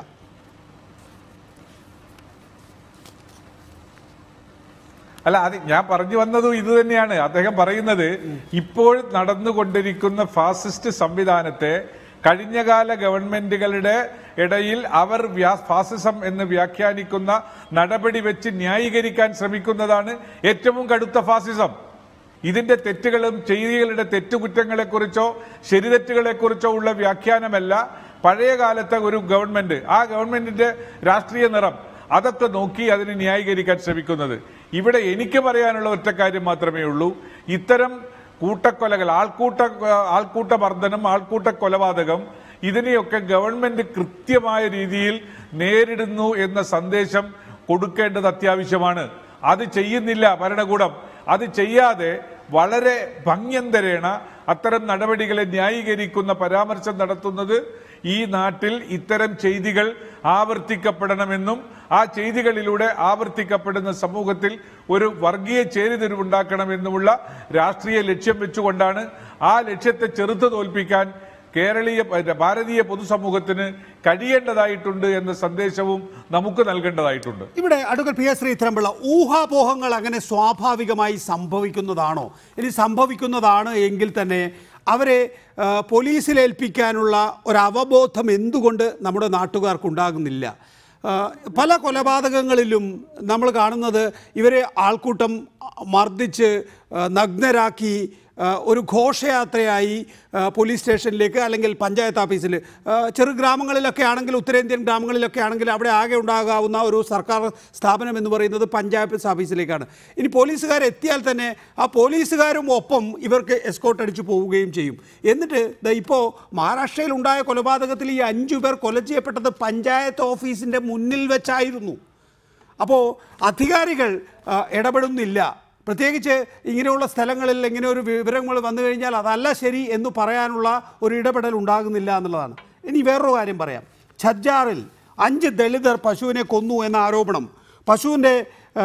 Speaker 3: അല്ല അത് ഞാൻ പറഞ്ഞു വന്നതും ഇത് തന്നെയാണ് അദ്ദേഹം പറയുന്നത് ഇപ്പോൾ നടന്നുകൊണ്ടിരിക്കുന്ന ഫാസിസ്റ്റ് സംവിധാനത്തെ കഴിഞ്ഞകാല ഗവൺമെന്റുകളുടെ ഇടയിൽ അവർ വ്യാ- ഫാസിസം എന്ന് വ്യാഖ്യാനിക്കുന്ന നടപടി വെച്ച് ന്യായീകരിക്കാൻ ശ്രമിക്കുന്നതാണ് ഏറ്റവും കടുത്ത ഫാസിസം ഇതിന്റെ തെറ്റുകളും ചെയ്തികളുടെ തെറ്റുകുറ്റങ്ങളെക്കുറിച്ചോ ശരിതെറ്റുകളെക്കുറിച്ചോ ഉള്ള വ്യാഖ്യാനമല്ല പഴയ കാലത്തെ ഒരു ഗവൺമെന്റ് ആ ഗവൺമെന്റിന്റെ രാഷ്ട്രീയ നിറം അതൊക്കെ നോക്കി അതിനെ ന്യായീകരിക്കാൻ ശ്രമിക്കുന്നത് ഇവിടെ എനിക്ക് പറയാനുള്ള ഒറ്റ കാര്യം മാത്രമേ ഉള്ളൂ ഇത്തരം കൂട്ടക്കൊലകൾ ആൾക്കൂട്ട ആൾക്കൂട്ട മർദ്ദനം ആൾക്കൂട്ട കൊലപാതകം ഇതിനെയൊക്കെ ഗവൺമെന്റ് കൃത്യമായ രീതിയിൽ നേരിടുന്നു എന്ന സന്ദേശം കൊടുക്കേണ്ടത് അത്യാവശ്യമാണ് അത് ചെയ്യുന്നില്ല ഭരണകൂടം അത് ചെയ്യാതെ വളരെ ഭംഗ്യന്തരേണ അത്തരം നടപടികളെ ന്യായീകരിക്കുന്ന പരാമർശം നടത്തുന്നത് ഈ നാട്ടിൽ ഇത്തരം ചെയ്തികൾ ആവർത്തിക്കപ്പെടണമെന്നും ആ ചെയ്തികളിലൂടെ ആവർത്തിക്കപ്പെടുന്ന സമൂഹത്തിൽ ഒരു വർഗീയ ചേരിതിരിവുണ്ടാക്കണമെന്നുമുള്ള രാഷ്ട്രീയ ലക്ഷ്യം വെച്ചുകൊണ്ടാണ് ആ ലക്ഷ്യത്തെ ചെറുത്തു തോൽപ്പിക്കാൻ കേരളീയ ഭാരതീയ പൊതുസമൂഹത്തിന് കഴിയേണ്ടതായിട്ടുണ്ട് എന്ന സന്ദേശവും നമുക്ക് നൽകേണ്ടതായിട്ടുണ്ട്
Speaker 1: ഇവിടെ അഡ്വക്കേറ്റ് പി എസ് ശ്രീധരൻപിള്ള ഊഹാപോഹങ്ങൾ അങ്ങനെ സ്വാഭാവികമായി സംഭവിക്കുന്നതാണോ ഇനി സംഭവിക്കുന്നതാണ് എങ്കിൽ തന്നെ അവരെ ആ, പോലീസിൽ ഏൽപ്പിക്കാനുള്ള ഒരു അവബോധം എന്തുകൊണ്ട് നമ്മുടെ നാട്ടുകാർക്കുണ്ടാകുന്നില്ല ആ, പല കൊലപാതകങ്ങളിലും നമ്മൾ കാണുന്നത് ഇവരെ ആൾക്കൂട്ടം മർദ്ദിച്ച് ആ, നഗ്നരാക്കി ആ, ഒരു ഘോഷയാത്രയായി ആ, പോലീസ് സ്റ്റേഷനിലേക്ക് അല്ലെങ്കിൽ പഞ്ചായത്ത് ഓഫീസിൽ ആ, ചെറു ഗ്രാമങ്ങളിലൊക്കെ ആണെങ്കിൽ ഉത്തരേന്ത്യൻ ഗ്രാമങ്ങളിലൊക്കെ ആണെങ്കിൽ അവിടെ ആകെ ഉണ്ടാകാവുന്ന ഒരു സർക്കാർ സ്ഥാപനം എന്ന് പറയുന്നത് പഞ്ചായത്ത് ഓഫീസിലേക്കാണ് ഇനി പോലീസുകാർ എത്തിയാൽ തന്നെ ആ പോലീസുകാരും ഒപ്പം ഇവർക്ക് എസ്കോട്ട് അടിച്ചു പോവുകയും ചെയ്യും എന്നിട്ട് ദാ ഇപ്പോൾ മഹാരാഷ്ട്രയിൽ ഉണ്ടായ കൊലപാതകത്തിൽ ഈ അഞ്ചു പേർ കൊല ചെയ്യപ്പെട്ടത് പഞ്ചായത്ത് ഓഫീസിൻ്റെ മുന്നിൽ വെച്ചായിരുന്നു അപ്പോൾ അധികാരികൾ ആ, ഇടപെടുന്നില്ല പ്രത്യേകിച്ച് ഇങ്ങനെയുള്ള സ്ഥലങ്ങളിൽ ഇങ്ങനെ ഒരു വിവരങ്ങൾ വന്നു കഴിഞ്ഞാൽ അതല്ല ശരി എന്ന് പറയാനുള്ള ഒരു ഇടപെടൽ ഉണ്ടാകുന്നില്ല എന്നുള്ളതാണ് ഇനി വേറൊരു കാര്യം പറയാം ഛജ്ജാറിൽ അഞ്ച് ദളിതർ പശുവിനെ കൊന്നു എന്ന ആരോപണം പശുവിൻ്റെ ആ,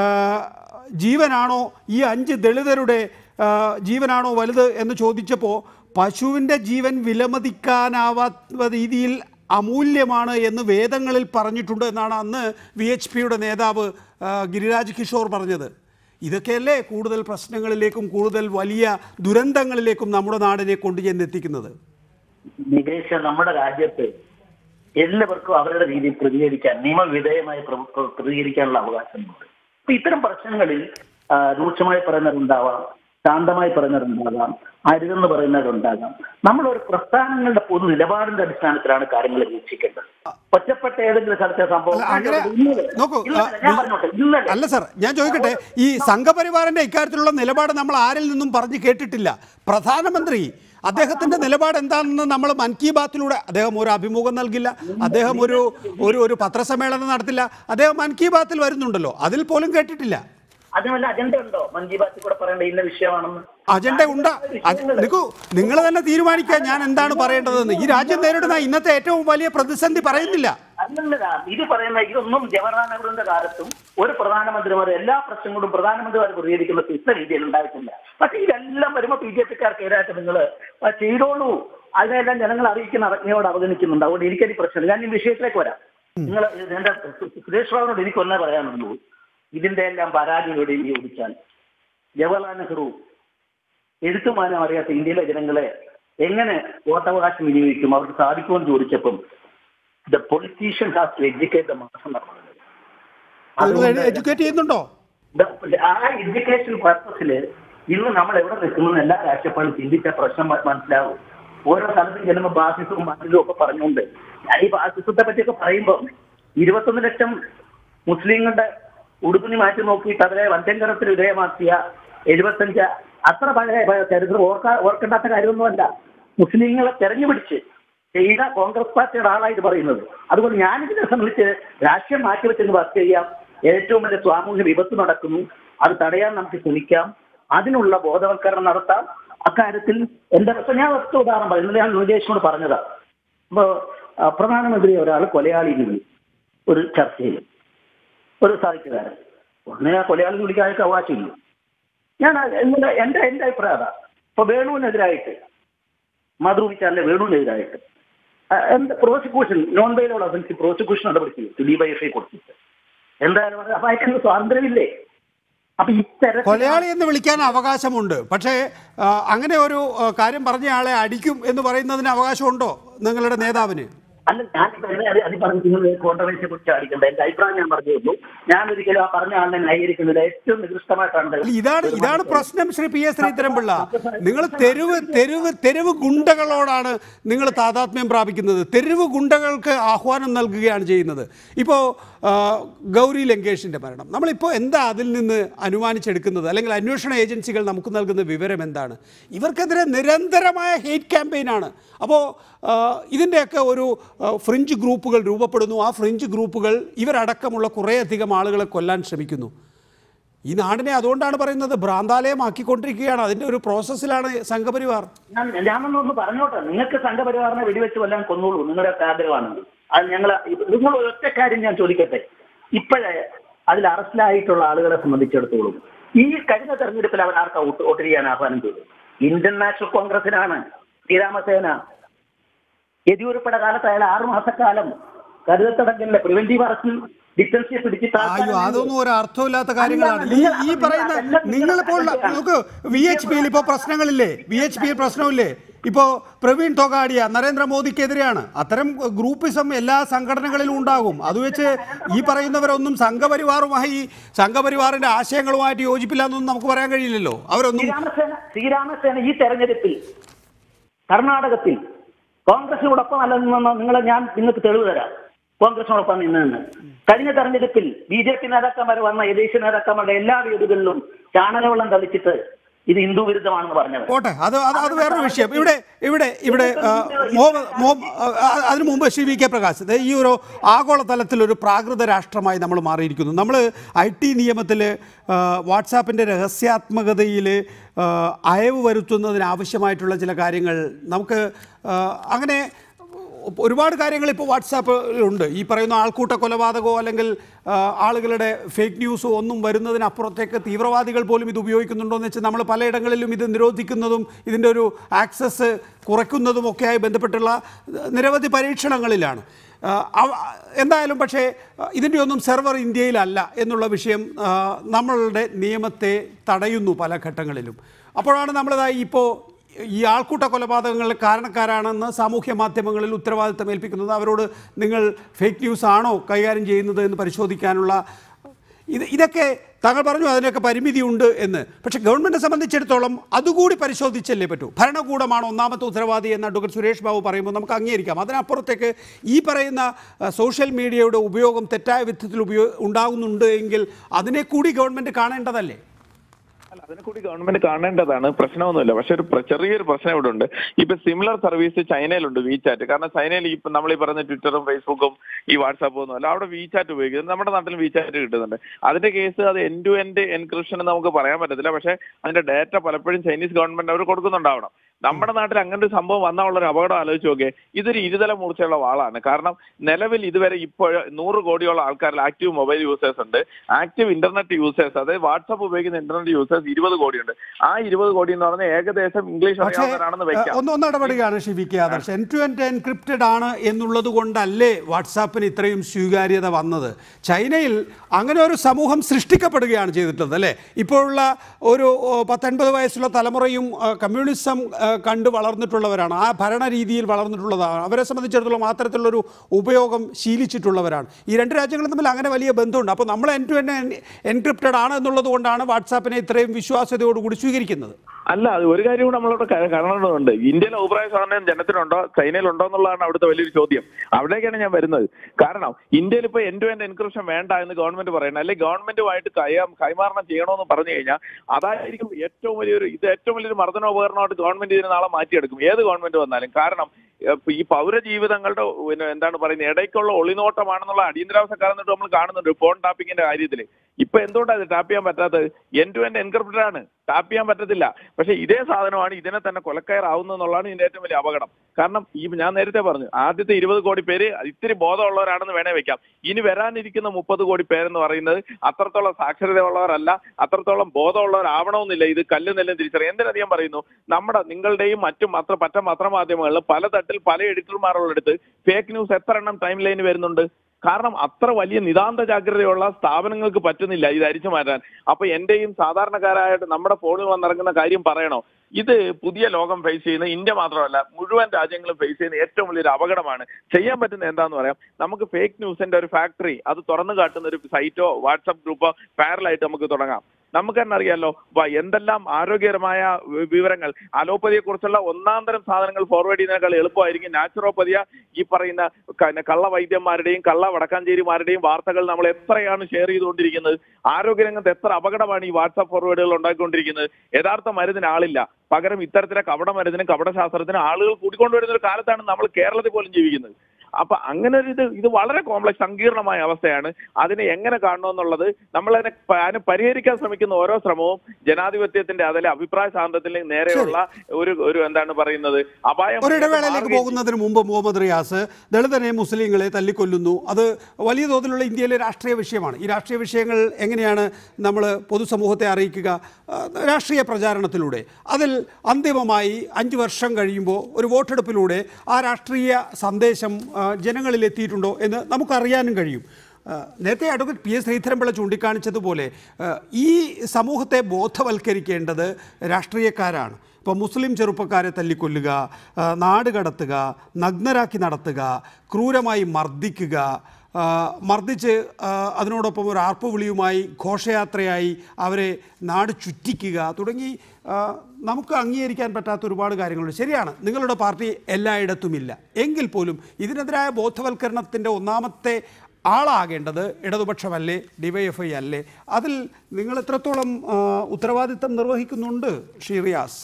Speaker 1: ജീവനാണോ ഈ അഞ്ച് ദളിതരുടെ ആ, ജീവനാണോ വലുത് എന്ന് ചോദിച്ചപ്പോൾ പശുവിൻ്റെ ജീവൻ വിലമതിക്കാനാവാത്ത രീതിയിൽ അമൂല്യമാണ് എന്ന് വേദങ്ങളിൽ പറഞ്ഞിട്ടുണ്ട് എന്നാണ് അന്ന് വി എച്ച് പിയുടെ നേതാവ് ആ, ഗിരിരാജ് കിഷോർ പറഞ്ഞത് ഇതൊക്കെയല്ലേ കൂടുതൽ പ്രശ്നങ്ങളിലേക്കും കൂടുതൽ വലിയ ദുരന്തങ്ങളിലേക്കും നമ്മുടെ നാടിനെ കൊണ്ടുചെന്നെത്തിക്കുന്നത്
Speaker 7: നികേഷ് നമ്മുടെ രാജ്യത്ത് എല്ലാവർക്കും അവരുടെ രീതിയിൽ പ്രതികരിക്കാൻ നിയമവിധേയമായി പ്ര- പ്ര- പ്രതികരിക്കാനുള്ള അവകാശമുണ്ട് അപ്പൊ ഇത്തരം പ്രശ്നങ്ങളിൽ ആ, രൂക്ഷമായി പറയുന്നവരുണ്ടാവാം ശാന്തമായി പറയുന്നവരുണ്ടാകാം അരുതെന്ന് പറയുന്നവരുണ്ടാകാം നമ്മൾ ഒരു പ്രസ്ഥാനങ്ങളുടെ പൊതു നിലപാടിന്റെ അടിസ്ഥാനത്തിലാണ് കാര്യങ്ങൾ വീക്ഷിക്കേണ്ടത് ഒറ്റപ്പെട്ട ഏതെങ്കിലും സ്ഥലത്തെ സംഭവം
Speaker 1: അല്ല, അങ്ങനെ
Speaker 7: ഇന്നലെ-
Speaker 1: നോക്കൂ
Speaker 7: ഇന്നലെ,
Speaker 1: ആ,
Speaker 7: ഞാൻ പറഞ്ഞോട്ടെ ഇന്നലെ
Speaker 1: അല്ല സർ ഞാൻ ചോദിക്കട്ടെ ഈ സംഘപരിവാറിന്റെ ഇക്കാര്യത്തിലുള്ള നിലപാട് നമ്മൾ ആരിൽ നിന്നും പറഞ്ഞു കേട്ടിട്ടില്ല പ്രധാനമന്ത്രി അദ്ദേഹത്തിന്റെ നിലപാട് എന്താണെന്ന് നമ്മൾ മൻ കി ബാത്തിലൂടെ അദ്ദേഹം ഒരു അഭിമുഖം നൽകില്ല അദ്ദേഹം ഒരു ഒരു ഒരു പത്രസമ്മേളനം നടത്തില്ല അദ്ദേഹം മൻ കി ബാത്തിൽ വരുന്നുണ്ടല്ലോ അതിൽ പോലും കേട്ടിട്ടില്ല
Speaker 7: അതിനുള്ള അജണ്ട ഉണ്ടോ മൻ കി ബാത്തിൽ കൂടെ പറയേണ്ട ഇന്ന വിഷയമാണെന്ന്
Speaker 1: അജണ്ട ഉണ്ട് നിൽക്കൂ നിങ്ങൾ തന്നെ തീരുമാനിക്കുക ഞാൻ എന്താണ് പറയേണ്ടതെന്ന് ഈ രാജ്യം നേരിടുന്ന ഇന്നത്തെ ഏറ്റവും വലിയ പ്രതിസന്ധി പറയുന്നില്ല
Speaker 7: അല്ലല്ലടാ ഇത് പറയുന്ന ഇതൊന്നും ജവഹർലാൽ നെഹ്റുവിന്റെ കാലത്തും ഒരു പ്രധാനമന്ത്രിമാർ എല്ലാ പ്രശ്നങ്ങളും പ്രധാനമന്ത്രിമാർ പ്രതികരിക്കുന്ന ഇത്ര രീതിയിൽ ഉണ്ടായിട്ടില്ല പക്ഷെ ഇതെല്ലാം വരുമ്പോൾ ബി ജെ പിക്കാർക്കെതിരായിട്ട് നിങ്ങൾ ചെയ്തോളൂ അതിനെല്ലാം ജനങ്ങൾ അറിയിക്കുന്ന അവജ്ഞയോട് അവഗണിക്കുന്നുണ്ട് അതുകൊണ്ട് എനിക്കത് പ്രശ്നമില്ല ഞാൻ ഈ വിഷയത്തിലേക്ക് വരാം നിങ്ങൾ എന്റെ സുരേഷ് ബാബുനോട് എനിക്ക് ഒന്നേ പറയാനുള്ളൂ ഇതിന്റെ എല്ലാം പരാജയോടെ ഇനി ഓടിച്ചാൽ ജവഹർലാൽ നെഹ്റു എഴുത്തുമാനം അറിയാത്ത ഇന്ത്യയിലെ ജനങ്ങളെ എങ്ങനെ വോട്ടവകാശം വിനിയോഗിക്കും അവർക്ക് സാധിക്കുമെന്ന് ചോദിച്ചപ്പം the politician has to educate the masses
Speaker 1: നിങ്ങൾ എഡ്യൂക്കേറ്റ് ചെയ്യുന്നുണ്ടോ
Speaker 7: ആ എഡ്യൂക്കേഷൻ പർപ്പസിൽ ഇന്ന് നമ്മൾ എവിടെ നിൽക്കുന്നു എല്ലാ രാഷ്ട്രീയപ്പാടും ചിന്തിച്ച പ്രശ്നം മ- മനസ്സിലാവും ഓരോ സ്ഥലത്തും ചെല്ലുമ്പോൾ ബാസിസവും മറ്റിലും ഒക്കെ പറഞ്ഞുകൊണ്ട് ഞാൻ ഈ ബാസിസത്തെ പറ്റിയൊക്കെ പറയുമ്പോൾ ഇരുപത്തൊന്ന് ലക്ഷം മുസ്ലിങ്ങളുടെ ഉടുപ്പിനി മാറ്റി നോക്കിയിട്ട് അവരെ വഞ്ചങ്കരത്തിന് വിധേയമാക്കിയ എഴുപത്തഞ്ച് അത്ര പഴയ പഴയ ചരിത്രം ഓർക്കാ ഓർക്കേണ്ടാത്ത കാര്യമൊന്നുമല്ല മുസ്ലിങ്ങളെ തെരഞ്ഞുപിടിച്ച് ചെയ്ത കോൺഗ്രസ് പാർട്ടിയുടെ ആളായിട്ട് പറയുന്നത് അതുകൊണ്ട് ഞാൻ ഇതിനെ സംബന്ധിച്ച് രാഷ്ട്രീയം മാറ്റിവെച്ചെന്ന് വർക്ക് ചെയ്യാം ഏറ്റവും വലിയ സാമൂഹ്യ വിപത്ത് നടക്കുന്നു അത് തടയാൻ നമുക്ക് ശ്രമിക്കാം അതിനുള്ള ബോധവൽക്കരണം നടത്താം അക്കാര്യത്തിൽ എന്റെ ഇപ്പൊ ഞാൻ ഒറ്റ ഉദാഹരണം പറയും ഇന്നലെ ഞാൻ നിർദ്ദേശിനോട് പറഞ്ഞതാ ഇപ്പൊ ആ, പ്രധാനമന്ത്രി ഒരാൾ കൊലയാളി നിന്ന് ഒരു ചർച്ചയിൽ ഒരു സാഹിത്യകാരൻ ഉടനെ ആ കൊലയാളി വിളിക്കാൻ അയാൾക്ക് അവകാശമില്ല ഞാൻ ആ- എന്റെ എന്റെ എന്റെ അഭിപ്രായം അതാ ഇപ്പൊ വേണുവിനെതിരായിട്ട് മാതൃഭൂമിച്ചാലിലെ വേണുവിനെതിരായിട്ട് ആ, എന്ത് പ്രോസിക്യൂഷൻ നോൺ ബെയിലുള്ള ഒഫൻസീവ് പ്രോസിക്യൂഷൻ നടപടി ചെയ്യും ഡിവൈഎഫ്ഐ കൊടുത്തിട്ട് എന്തായാലും അത് അപ്പൊ അയക്കുന്ന സ്വാതന്ത്ര്യമില്ലേ അപ്പൊ ഇത്തരം
Speaker 1: കൊലയാളി എന്ന് വിളിക്കാൻ അവകാശമുണ്ട് പക്ഷേ ആ, അങ്ങനെ ഒരു ആ, കാര്യം പറഞ്ഞ ആളെ അടിക്കും എന്ന് പറയുന്നതിന് അവകാശമുണ്ടോ നിങ്ങളുടെ നേതാവിന്
Speaker 7: അല്ല ഞാൻ അത് പറഞ്ഞു നിങ്ങൾ കോൺട്രവേഴ്സിയെ കുറിച്ച് അടിക്കണ്ട എന്റെ അഭിപ്രായം ഞാൻ പറഞ്ഞു തന്നു ഞാൻ ഒരിക്കലും ആ പറഞ്ഞ ആളിനെ ന്യായീകരിക്കുന്നത് ഏറ്റവും നികൃഷ്ടമായിട്ടാണ്
Speaker 1: അല്ല, ഇതാണ് ഇതാണ് പ്രശ്നം ശ്രീ പി എസ് ശ്രീധരൻപിള്ള നിങ്ങൾ തെരുവ് തെരുവ് തെരുവ് ഗുണ്ടകളോടാണ് നിങ്ങൾ താതാത്മ്യം പ്രാപിക്കുന്നത് തെരുവ് ഗുണ്ടകൾക്ക് ആഹ്വാനം നൽകുകയാണ് ചെയ്യുന്നത് ഇപ്പോൾ ഗൗരി ലങ്കേഷിൻ്റെ മരണം നമ്മളിപ്പോൾ എന്താ അതിൽ നിന്ന് അനുമാനിച്ചെടുക്കുന്നത് അല്ലെങ്കിൽ അന്വേഷണ ഏജൻസികൾ നമുക്ക് നൽകുന്ന വിവരം എന്താണ് ഇവർക്കെതിരെ നിരന്തരമായ ഹെയ്റ്റ് ക്യാമ്പയിനാണ് അപ്പോൾ ഇതിൻ്റെയൊക്കെ ഒരു ആ, ഫ്രിഞ്ച് ഗ്രൂപ്പുകൾ രൂപപ്പെടുന്നു ആ ഫ്രിഞ്ച് ഗ്രൂപ്പുകൾ ഇവരടക്കമുള്ള കുറേയധികം ആളുകളെ കൊല്ലാൻ ശ്രമിക്കുന്നു ഈ നാടിനെ അതുകൊണ്ടാണ് പറയുന്നത് ഭ്രാന്താലയമാക്കിക്കൊണ്ടിരിക്കുകയാണ് അതിൻ്റെ ഒരു പ്രോസസ്സിലാണ് സംഘപരിവാർ
Speaker 7: ഞാൻ ഞാനൊന്ന് ഒന്ന് പറഞ്ഞോട്ടെ നിങ്ങൾക്ക് സംഘപരിവാറിനെ വെടിവെച്ച് കൊല്ലാൻ കൊന്നോളൂ നിങ്ങളുടെ ഒക്കെ ആഗ്രഹമാണെങ്കിൽ അത് ഞങ്ങൾ നിങ്ങൾ ഒറ്റ കാര്യം ഞാൻ ചോദിക്കട്ടെ ഇപ്പോഴേ അതിൽ അറസ്റ്റിലായിട്ടുള്ള ആളുകളെ സംബന്ധിച്ചിടത്തോളം ഈ കഴിഞ്ഞ തെരഞ്ഞെടുപ്പിൽ അവർ ആർക്കാ വോട്ട് വോട്ട് ചെയ്യാൻ ആഹ്വാനം ചെയ്തു ഇന്ത്യൻ നാഷണൽ കോൺഗ്രസിനാണ് ശ്രീരാമസേന യെദ്യൂരപ്പയുടെ കാലത്ത് അയാൾ ആറു മാസക്കാലം കരുതത്തടങ്കലിലെ പ്രിവെന്റീവ് അറസ്റ്റിൽ ഡിറ്റൻസിയെ പിടിച്ച്
Speaker 1: അയ്യോ
Speaker 7: താൽക്കാലിക-
Speaker 1: അതൊന്നും ഒരു അർത്ഥമില്ലാത്ത കാര്യങ്ങളാണ് ഈ ഈ പറയുന്ന നിങ്ങളിപ്പോൾ നമുക്ക് വി എച്ച് പിയിൽ ഇപ്പോൾ പ്രശ്നങ്ങളില്ലേ വി എച്ച് പിയിൽ പ്രശ്നമില്ലേ ഇപ്പോൾ പ്രവീൺ തൊഗാഡിയ നരേന്ദ്രമോദിക്കെതിരെയാണ് അത്തരം ഗ്രൂപ്പിസം എല്ലാ സംഘടനകളിലും ഉണ്ടാകും അത് വെച്ച് ഈ പറയുന്നവരൊന്നും സംഘപരിവാറുമായി സംഘപരിവാറിന്റെ ആശയങ്ങളുമായിട്ട് യോജിപ്പില്ല എന്നൊന്നും നമുക്ക് പറയാൻ കഴിയില്ലല്ലോ അവരൊന്നും
Speaker 7: ശ്രീരാമസേന ശ്രീരാമസേന ഈ തെരഞ്ഞെടുപ്പിൽ കർണാടകത്തിൽ കോൺഗ്രസിനോടൊപ്പം അല്ലെന്ന് നിങ്ങളെ ഞാൻ നിങ്ങൾക്ക് തെളിവ് തരാം കോൺഗ്രസിനോടൊപ്പം നിന്നെന്ന് കഴിഞ്ഞ തെരഞ്ഞെടുപ്പിൽ ബി ജെ പി നേതാക്കന്മാർ വന്ന ദേശീയ നേതാക്കന്മാരുടെ എല്ലാ വേദികളിലും ചാണകവെള്ളം തളിച്ചിട്ട് ഇത് ഹിന്ദു വിരുദ്ധമാണെന്ന് പറഞ്ഞത്
Speaker 1: പോട്ടെ അത് അത് അത് വേറൊരു വിഷയം ഇവിടെ ഇവിടെ ഇവിടെ ആ, മുഹമ്മദ് മുഹമ്മ- ആ, അതിനു മുമ്പ് ശ്രീ വി കെ പ്രകാശ് ദേ ഈ ഒരു ആഗോളതലത്തിൽ ഒരു പ്രാകൃത രാഷ്ട്രമായി നമ്മൾ മാറിയിരിക്കുന്നു നമ്മൾ ഐ ടി നിയമത്തിൽ വാട്സാപ്പിൻ്റെ രഹസ്യാത്മകതയിൽ ആ, അയവ് വരുത്തുന്നതിന് ആവശ്യമായിട്ടുള്ള ചില കാര്യങ്ങൾ നമുക്ക് ആ, അങ്ങനെ ഒരുപാട് കാര്യങ്ങൾ ഇപ്പോൾ വാട്സാപ്പിലുണ്ട് ഈ പറയുന്ന ആൾക്കൂട്ട കൊലപാതകമോ അല്ലെങ്കിൽ ആ, ആളുകളുടെ ഫേക്ക് ന്യൂസോ ഒന്നും വരുന്നതിനപ്പുറത്തേക്ക് തീവ്രവാദികൾ പോലും ഇത് ഉപയോഗിക്കുന്നുണ്ടോ എന്ന് വെച്ചാൽ നമ്മൾ പലയിടങ്ങളിലും ഇത് നിരോധിക്കുന്നതും ഇതിൻ്റെ ഒരു ആക്സസ് കുറയ്ക്കുന്നതും ഒക്കെയായി ബന്ധപ്പെട്ടുള്ള നിരവധി പരീക്ഷണങ്ങളിലാണ് ആ, അവ- എന്തായാലും പക്ഷേ ആ, ഇതിൻ്റെ ഒന്നും സെർവർ ഇന്ത്യയിലല്ല എന്നുള്ള വിഷയം ആ, നമ്മളുടെ നിയമത്തെ തടയുന്നു പല ഘട്ടങ്ങളിലും അപ്പോഴാണ് നമ്മളിതായി ഇപ്പോൾ ഈ ആൾക്കൂട്ട കൊലപാതകങ്ങളുടെ കാരണക്കാരാണെന്ന് സാമൂഹ്യ മാധ്യമങ്ങളിൽ ഉത്തരവാദിത്തം ഏൽപ്പിക്കുന്നത് അവരോട് നിങ്ങൾ ഫേക്ക് ന്യൂസ് ആണോ കൈകാര്യം ചെയ്യുന്നത് എന്ന് പരിശോധിക്കാനുള്ള ഇത് ഇതൊക്കെ താങ്കൾ പറഞ്ഞു അതിനൊക്കെ പരിമിതിയുണ്ട് എന്ന് പക്ഷേ ഗവൺമെൻറ്റിനെ സംബന്ധിച്ചിടത്തോളം അതുകൂടി പരിശോധിച്ചല്ലേ പറ്റൂ ഭരണകൂടമാണ് ഒന്നാമത്തെ ഉത്തരവാദി എന്ന് അഡ്വക്കേറ്റ് സുരേഷ് ബാബു പറയുമ്പോൾ നമുക്ക് അംഗീകരിക്കാം അതിനപ്പുറത്തേക്ക് ഈ പറയുന്ന ആ, സോഷ്യൽ മീഡിയയുടെ ഉപയോഗം തെറ്റായ വിധത്തിൽ ഉപയോഗ ഉണ്ടാകുന്നുണ്ട് എങ്കിൽ അതിനെ കൂടി ഗവൺമെൻറ് കാണേണ്ടതല്ലേ
Speaker 5: അല്ല അതിനെ കൂടി ഗവൺമെന്റ് കാണേണ്ടതാണ് പ്രശ്നമൊന്നുമില്ല പക്ഷെ ഒരു പ്ര- ചെറിയൊരു പ്രശ്നം ഇവിടെ ഉണ്ട് ഇപ്പൊ സിമിലർ സർവീസ് ചൈനയിലുണ്ട് വീചാറ്റ് കാരണം ചൈനയിൽ ഇപ്പൊ നമ്മൾ ഈ പറയുന്ന ട്വിറ്ററും ഫേസ്ബുക്കും ഈ വാട്സാപ്പും ഒന്നും അല്ല അവിടെ വീചാറ്റ് ഉപയോഗിക്കുന്നത് നമ്മുടെ നാട്ടിൽ വീചാറ്റ് കിട്ടുന്നുണ്ട് അതിന്റെ കേസ് അത് എൻ ടു എൻഡ് എൻക്രിപ്ഷൻ എന്ന് നമുക്ക് പറയാൻ പറ്റത്തില്ല പക്ഷെ അതിന്റെ ഡാറ്റ പലപ്പോഴും ചൈനീസ് ഗവൺമെന്റ് അവർ കൊടുക്കുന്നുണ്ടാവണം നമ്മുടെ നാട്ടിൽ അങ്ങനെ ഒരു സംഭവം വന്നാൽ ഉള്ള ഒരു അപകടം ആലോചിച്ച് നോക്കിയേ ഇതൊരു ഇരുതല മൂർച്ചയുള്ള വാളാണ് കാരണം നിലവിൽ ഇതുവരെ ഇപ്പോൾ നൂറ് കോടിയോളം ആൾക്കാരിൽ ആക്റ്റീവ് മൊബൈൽ യൂസേഴ്സ് ഉണ്ട് ആക്റ്റീവ് ഇന്റർനെറ്റ് യൂസേഴ്സ് അതായത് വാട്സാപ്പ് ഉപയോഗിക്കുന്ന ഇന്റർനെറ്റ് യൂസേഴ്സ് ഇരുപത് കോടിയുണ്ട് ആ ഇരുപത് കോടി എന്ന് പറഞ്ഞാൽ ഏകദേശം ഇംഗ്ലീഷ്
Speaker 1: പക്ഷേ
Speaker 5: അറിയാവുന്നവരാണെന്ന് വെക്കാം
Speaker 1: ഒന്ന് ഒന്ന് ഇടപെടുകയാണ് Shri K Adarsh end to end encrypted ആണ് എന്നുള്ളത് കൊണ്ടല്ലേ വാട്സാപ്പിന് ഇത്രയും സ്വീകാര്യത വന്നത് ചൈനയിൽ അങ്ങനെ ഒരു സമൂഹം സൃഷ്ടിക്കപ്പെടുകയാണ് ചെയ്തിട്ടുള്ളത് അല്ലേ ഇപ്പോഴുള്ള ഒരു ഓ, പത്തൊൻപത് വയസ്സുള്ള തലമുറയും ആ, കമ്മ്യൂണിസം ആ, കണ്ട് വളർന്നിട്ടുള്ളവരാണ് ആ ഭരണരീതിയിൽ വളർന്നിട്ടുള്ളതാണ് അവരെ സംബന്ധിച്ചിടത്തോളം അത്തരത്തിലുള്ളൊരു ഉപയോഗം ശീലിച്ചിട്ടുള്ളവരാണ് ഈ രണ്ട് രാജ്യങ്ങളും തമ്മിൽ അങ്ങനെ വലിയ ബന്ധമുണ്ട് അപ്പോൾ നമ്മൾ എൻ ടു എൻ എൻക്രിപ്റ്റഡ് ആണ് എന്നുള്ളത് കൊണ്ടാണ് വാട്സാപ്പിനെ ഇത്രയും വിശ്വാസ്യതയോടുകൂടി സ്വീകരിക്കുന്നത്
Speaker 5: അല്ല അത് ഒരു കാര്യം കൂടെ നമ്മളോട് ക- കാണേണ്ടതുണ്ട് ഇന്ത്യയിലെ അഭിപ്രായ സ്വാതന്ത്ര്യം ജനത്തിനുണ്ടോ ചൈനയിലുണ്ടോ എന്നുള്ളതാണ് അവിടുത്തെ വലിയൊരു ചോദ്യം അവിടേക്കാണ് ഞാൻ വരുന്നത് കാരണം ഇന്ത്യയിൽ ഇപ്പൊ എൻ ടു എൻഡ് എൻക്രിപ്ഷൻ വേണ്ട എന്ന് ഗവൺമെന്റ് പറയുന്നത് അല്ലെങ്കിൽ ഗവൺമെന്റുമായിട്ട് കൈ- കൈമാറണം ചെയ്യണമെന്ന് പറഞ്ഞു കഴിഞ്ഞാൽ അതായിരിക്കും ഏറ്റവും വലിയൊരു ഇത് ഏറ്റവും വലിയൊരു മർദ്ദനോപകരണമായിട്ട് ഗവൺമെന്റ് ഇതിന് നാളെ മാറ്റിയെടുക്കും ഏത് ഗവൺമെന്റ് വന്നാലും കാരണം ഇപ്പൊ ഈ പൗരജീവിതങ്ങളുടെ പിന്നെ എന്താണ് പറയുന്നത് ഇടയ്ക്കുള്ള ഒളിനോട്ടമാണെന്നുള്ള അടിയന്തരാവസ്ഥ കാലം തൊട്ട് നമ്മൾ കാണുന്നുണ്ട് ഫോൺ ടാപ്പിങ്ങിന്റെ കാര്യത്തിൽ ഇപ്പൊ എന്തുകൊണ്ടാണ് ഇത് ടാപ്പ് ചെയ്യാൻ പറ്റാത്തത് എൻ ടു എൻ എൻക്രിപ്റ്റഡ് ആണ് ടാപ്പ് ചെയ്യാൻ പറ്റത്തില്ല പക്ഷെ ഇതേ സാധനമാണ് ഇതിനെ തന്നെ കൊലക്കയറാവുന്നതെന്നുള്ളതാണ് ഇതിന്റെ ഏറ്റവും വലിയ അപകടം കാരണം ഈ ഞാൻ നേരത്തെ പറഞ്ഞു ആദ്യത്തെ ഇരുപത് കോടി പേര് ഇത്തിരി ബോധമുള്ളവരാണെന്ന് വേണേ വെക്കാം ഇനി വരാനിരിക്കുന്ന മുപ്പത് കോടി പേരെന്ന് പറയുന്നത് അത്രത്തോളം സാക്ഷരതയുള്ളവരല്ല അത്രത്തോളം ബോധമുള്ളവരാവണമെന്നില്ല ഇത് കല്ല് നെല്ലും തിരിച്ചറിയാം എന്തിനധികം പറയുന്നു നമ്മുടെ നിങ്ങളുടെയും മറ്റും അത്ര പറ്റ പത്രമാധ്യമങ്ങളിൽ പല തട്ടിൽ പല എഡിറ്റർമാരുള്ളടുത്ത് ഫേക്ക് ന്യൂസ് എത്ര എണ്ണം ടൈം ലൈന് വരുന്നുണ്ട് കാരണം അത്ര വലിയ നിതാന്ത ജാഗ്രതയുള്ള സ്ഥാപനങ്ങൾക്ക് പറ്റുന്നില്ല ഇത് അരിച്ചു മാറ്റാൻ അപ്പൊ എന്റെയും സാധാരണക്കാരായിട്ട് നമ്മുടെ ഫോണിൽ വന്നിറങ്ങുന്ന കാര്യം പറയണോ ഇത് പുതിയ ലോകം ഫേസ് ചെയ്യുന്ന ഇന്ത്യ മാത്രമല്ല മുഴുവൻ രാജ്യങ്ങളും ഫേസ് ചെയ്യുന്ന ഏറ്റവും വലിയൊരു അപകടമാണ് ചെയ്യാൻ പറ്റുന്ന എന്താന്ന് പറയാം നമുക്ക് ഫേക്ക് ന്യൂസിന്റെ ഒരു ഫാക്ടറി അത് തുറന്നു കാട്ടുന്ന ഒരു സൈറ്റോ വാട്സപ്പ് ഗ്രൂപ്പോ പാരലായിട്ട് നമുക്ക് തുടങ്ങാം നമുക്ക് തന്നെ അറിയാലോ വ- എന്തെല്ലാം ആരോഗ്യകരമായ വി- വിവരങ്ങൾ അലോപ്പതിയെ കുറിച്ചുള്ള ഒന്നാം തരം സാധനങ്ങൾ ഫോർവേഡ് ചെയ്യുന്നതിനേക്കാൾ എളുപ്പമായിരിക്കും നാച്ചുറോപ്പതിയ ഈ പറയുന്ന ക- കള്ള വൈദ്യന്മാരുടെയും കള്ള വടക്കാഞ്ചേരിമാരുടെയും വാർത്തകൾ നമ്മൾ എത്രയാണ് ഷെയർ ചെയ്തുകൊണ്ടിരിക്കുന്നത് ആരോഗ്യരംഗത്ത് എത്ര അപകടമാണ് ഈ വാട്സാപ്പ് ഫോർവേഡുകൾ ഉണ്ടാക്കിക്കൊണ്ടിരിക്കുന്നത് യഥാർത്ഥ മരുന്നിന് ആളില്ല പകരം ഇത്തരത്തിലെ കപട മരുന്നിനും കപടശാസ്ത്രത്തിനും ആളുകൾ കൂടിക്കൊണ്ടുവരുന്ന ഒരു കാലത്താണ് നമ്മൾ കേരളത്തിൽ പോലും ജീവിക്കുന്നത് അപ്പൊ അങ്ങനെ ഒരു ഇത് ഇത് വളരെ കോംപ്ലക്സ് സങ്കീർണമായ അവസ്ഥയാണ് അതിനെ എങ്ങനെ കാണണമെന്നുള്ളത് നമ്മൾ അതിനെ പ- അതിനെ പരിഹരിക്കാൻ ശ്രമിക്കുന്ന ഓരോ ശ്രമവും ജനാധിപത്യത്തിന്റെ അതിലെ അഭിപ്രായ സ്വാതന്ത്ര്യത്തിന് നേരെയുള്ള ഒരു ഒരു എന്താണ് പറയുന്നത് അപായം
Speaker 1: ഒരു ഇടവേളയിലേക്ക്
Speaker 5: മാറുകയും
Speaker 1: പോകുന്നതിന് മുമ്പ് മുഹമ്മദ് റിയാസ് ദളിതനെ മുസ്ലിങ്ങളെ തല്ലിക്കൊല്ലുന്നു അത് വലിയ തോതിലുള്ള ഇന്ത്യയിലെ രാഷ്ട്രീയ വിഷയമാണ് ഈ രാഷ്ട്രീയ വിഷയങ്ങൾ എങ്ങനെയാണ് നമ്മൾ പൊതുസമൂഹത്തെ അറിയിക്കുക ആ, രാഷ്ട്രീയ പ്രചാരണത്തിലൂടെ അതിൽ അന്തിമമായി അഞ്ച് വർഷം കഴിയുമ്പോൾ ഒരു വോട്ടെടുപ്പിലൂടെ ആ രാഷ്ട്രീയ സന്ദേശം ആ, ജനങ്ങളിൽ എത്തിയിട്ടുണ്ടോ എന്ന് നമുക്കറിയാനും കഴിയും ആ, നേരത്തെ അഡ്വക്കേറ്റ് പി എസ് ശ്രീധരൻപിള്ള ചൂണ്ടിക്കാണിച്ചതുപോലെ ആ, ഈ സമൂഹത്തെ ബോധവൽക്കരിക്കേണ്ടത് രാഷ്ട്രീയക്കാരാണ് ഇപ്പോൾ മുസ്ലിം ചെറുപ്പക്കാരെ തല്ലിക്കൊല്ലുക ആ, നാട് കടത്തുക നഗ്നരാക്കി നടത്തുക ക്രൂരമായി മർദ്ദിക്കുക ആ, മർദ്ദിച്ച് ആ, അതിനോടൊപ്പം ഒരു ആർപ്പുവിളിയുമായി ഘോഷയാത്രയായി അവരെ നാട് ചുറ്റിക്കുക തുടങ്ങി ആ, നമുക്ക് അംഗീകരിക്കാൻ പറ്റാത്ത ഒരുപാട് കാര്യങ്ങളുണ്ട് ശരിയാണ് നിങ്ങളുടെ പാർട്ടി എല്ലായിടത്തുമില്ല എങ്കിൽ പോലും ഇതിനെതിരായ ബോധവൽക്കരണത്തിൻ്റെ ഒന്നാമത്തെ ആളാകേണ്ടത് ഇടതുപക്ഷമല്ലേ ഡിവൈഎഫ്ഐ അല്ലേ അതിൽ നിങ്ങൾ എത്രത്തോളം ആ, ഉത്തരവാദിത്തം നിർവഹിക്കുന്നുണ്ട് ഷീറിയാസ്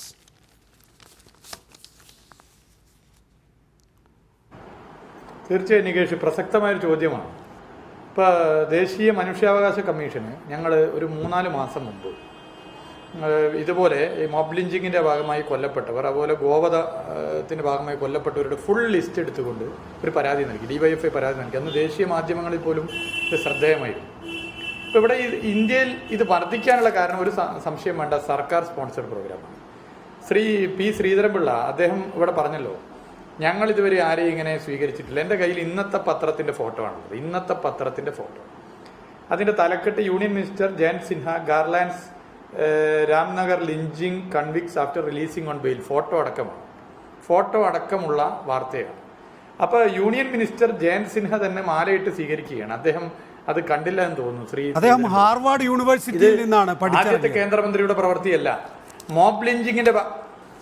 Speaker 6: തീർച്ചയായും നികേഷ് പ്രസക്തമായൊരു ചോദ്യമാണ് ഇപ്പോൾ ദേശീയ മനുഷ്യാവകാശ കമ്മീഷന് ഞങ്ങൾ ഒരു മൂന്നാല് മാസം മുമ്പ് ഏഹ് ഇതുപോലെ ഈ മോബ് ലിഞ്ചിങ്ങിൻ്റെ ഭാഗമായി കൊല്ലപ്പെട്ടവർ അതുപോലെ ഗോവധത്തിൻ്റെ ഭാഗമായി കൊല്ലപ്പെട്ടവരുടെ ഫുൾ ലിസ്റ്റ് എടുത്തുകൊണ്ട് ഒരു പരാതി നൽകി ഡിവൈഎഫ്ഐ പരാതി നൽകി അന്ന് ദേശീയ മാധ്യമങ്ങളിൽ പോലും ഇത് ശ്രദ്ധേയമായിരുന്നു ഇപ്പോൾ ഇവിടെ ഈ ഇന്ത്യയിൽ ഇത് വർദ്ധിക്കാനുള്ള കാരണം ഒരു സ- സംശയം വേണ്ട സർക്കാർ സ്പോൺസർഡ് പ്രോഗ്രാമാണ് ശ്രീ പി ശ്രീധരൻപിള്ള അദ്ദേഹം ഇവിടെ പറഞ്ഞല്ലോ ഞങ്ങൾ ഇതുവരെ ആരെയും ഇങ്ങനെ സ്വീകരിച്ചിട്ടില്ല എൻ്റെ കയ്യിൽ ഇന്നത്തെ പത്രത്തിന്റെ ഫോട്ടോ ആണുള്ളത് ഇന്നത്തെ പത്രത്തിന്റെ ഫോട്ടോ അതിന്റെ തലക്കെട്ട് union minister Jayant Sinha garlands uh, Ramnagar lynching convicts after releasing on bail photo അടക്കമാണ് ഫോട്ടോ അടക്കമുള്ള വാർത്തയാണ് അപ്പോൾ യൂണിയൻ മിനിസ്റ്റർ ജയന്ത് സിൻഹ തന്നെ മാലയിട്ട് സ്വീകരിക്കുകയാണ് അദ്ദേഹം അത് കണ്ടില്ല എന്ന് തോന്നുന്നു ശ്രീ
Speaker 1: അദ്ദേഹം ഹാർവാർഡ് യൂണിവേഴ്സിറ്റിയിൽ നിന്നാണ്
Speaker 6: ആദ്യത്തെ
Speaker 1: പഠിച്ചത്
Speaker 6: കേന്ദ്രമന്ത്രിയുടെ പ്രവൃത്തിയല്ല മോബ് ലിഞ്ചിങ്ങിന്റെ ഭ-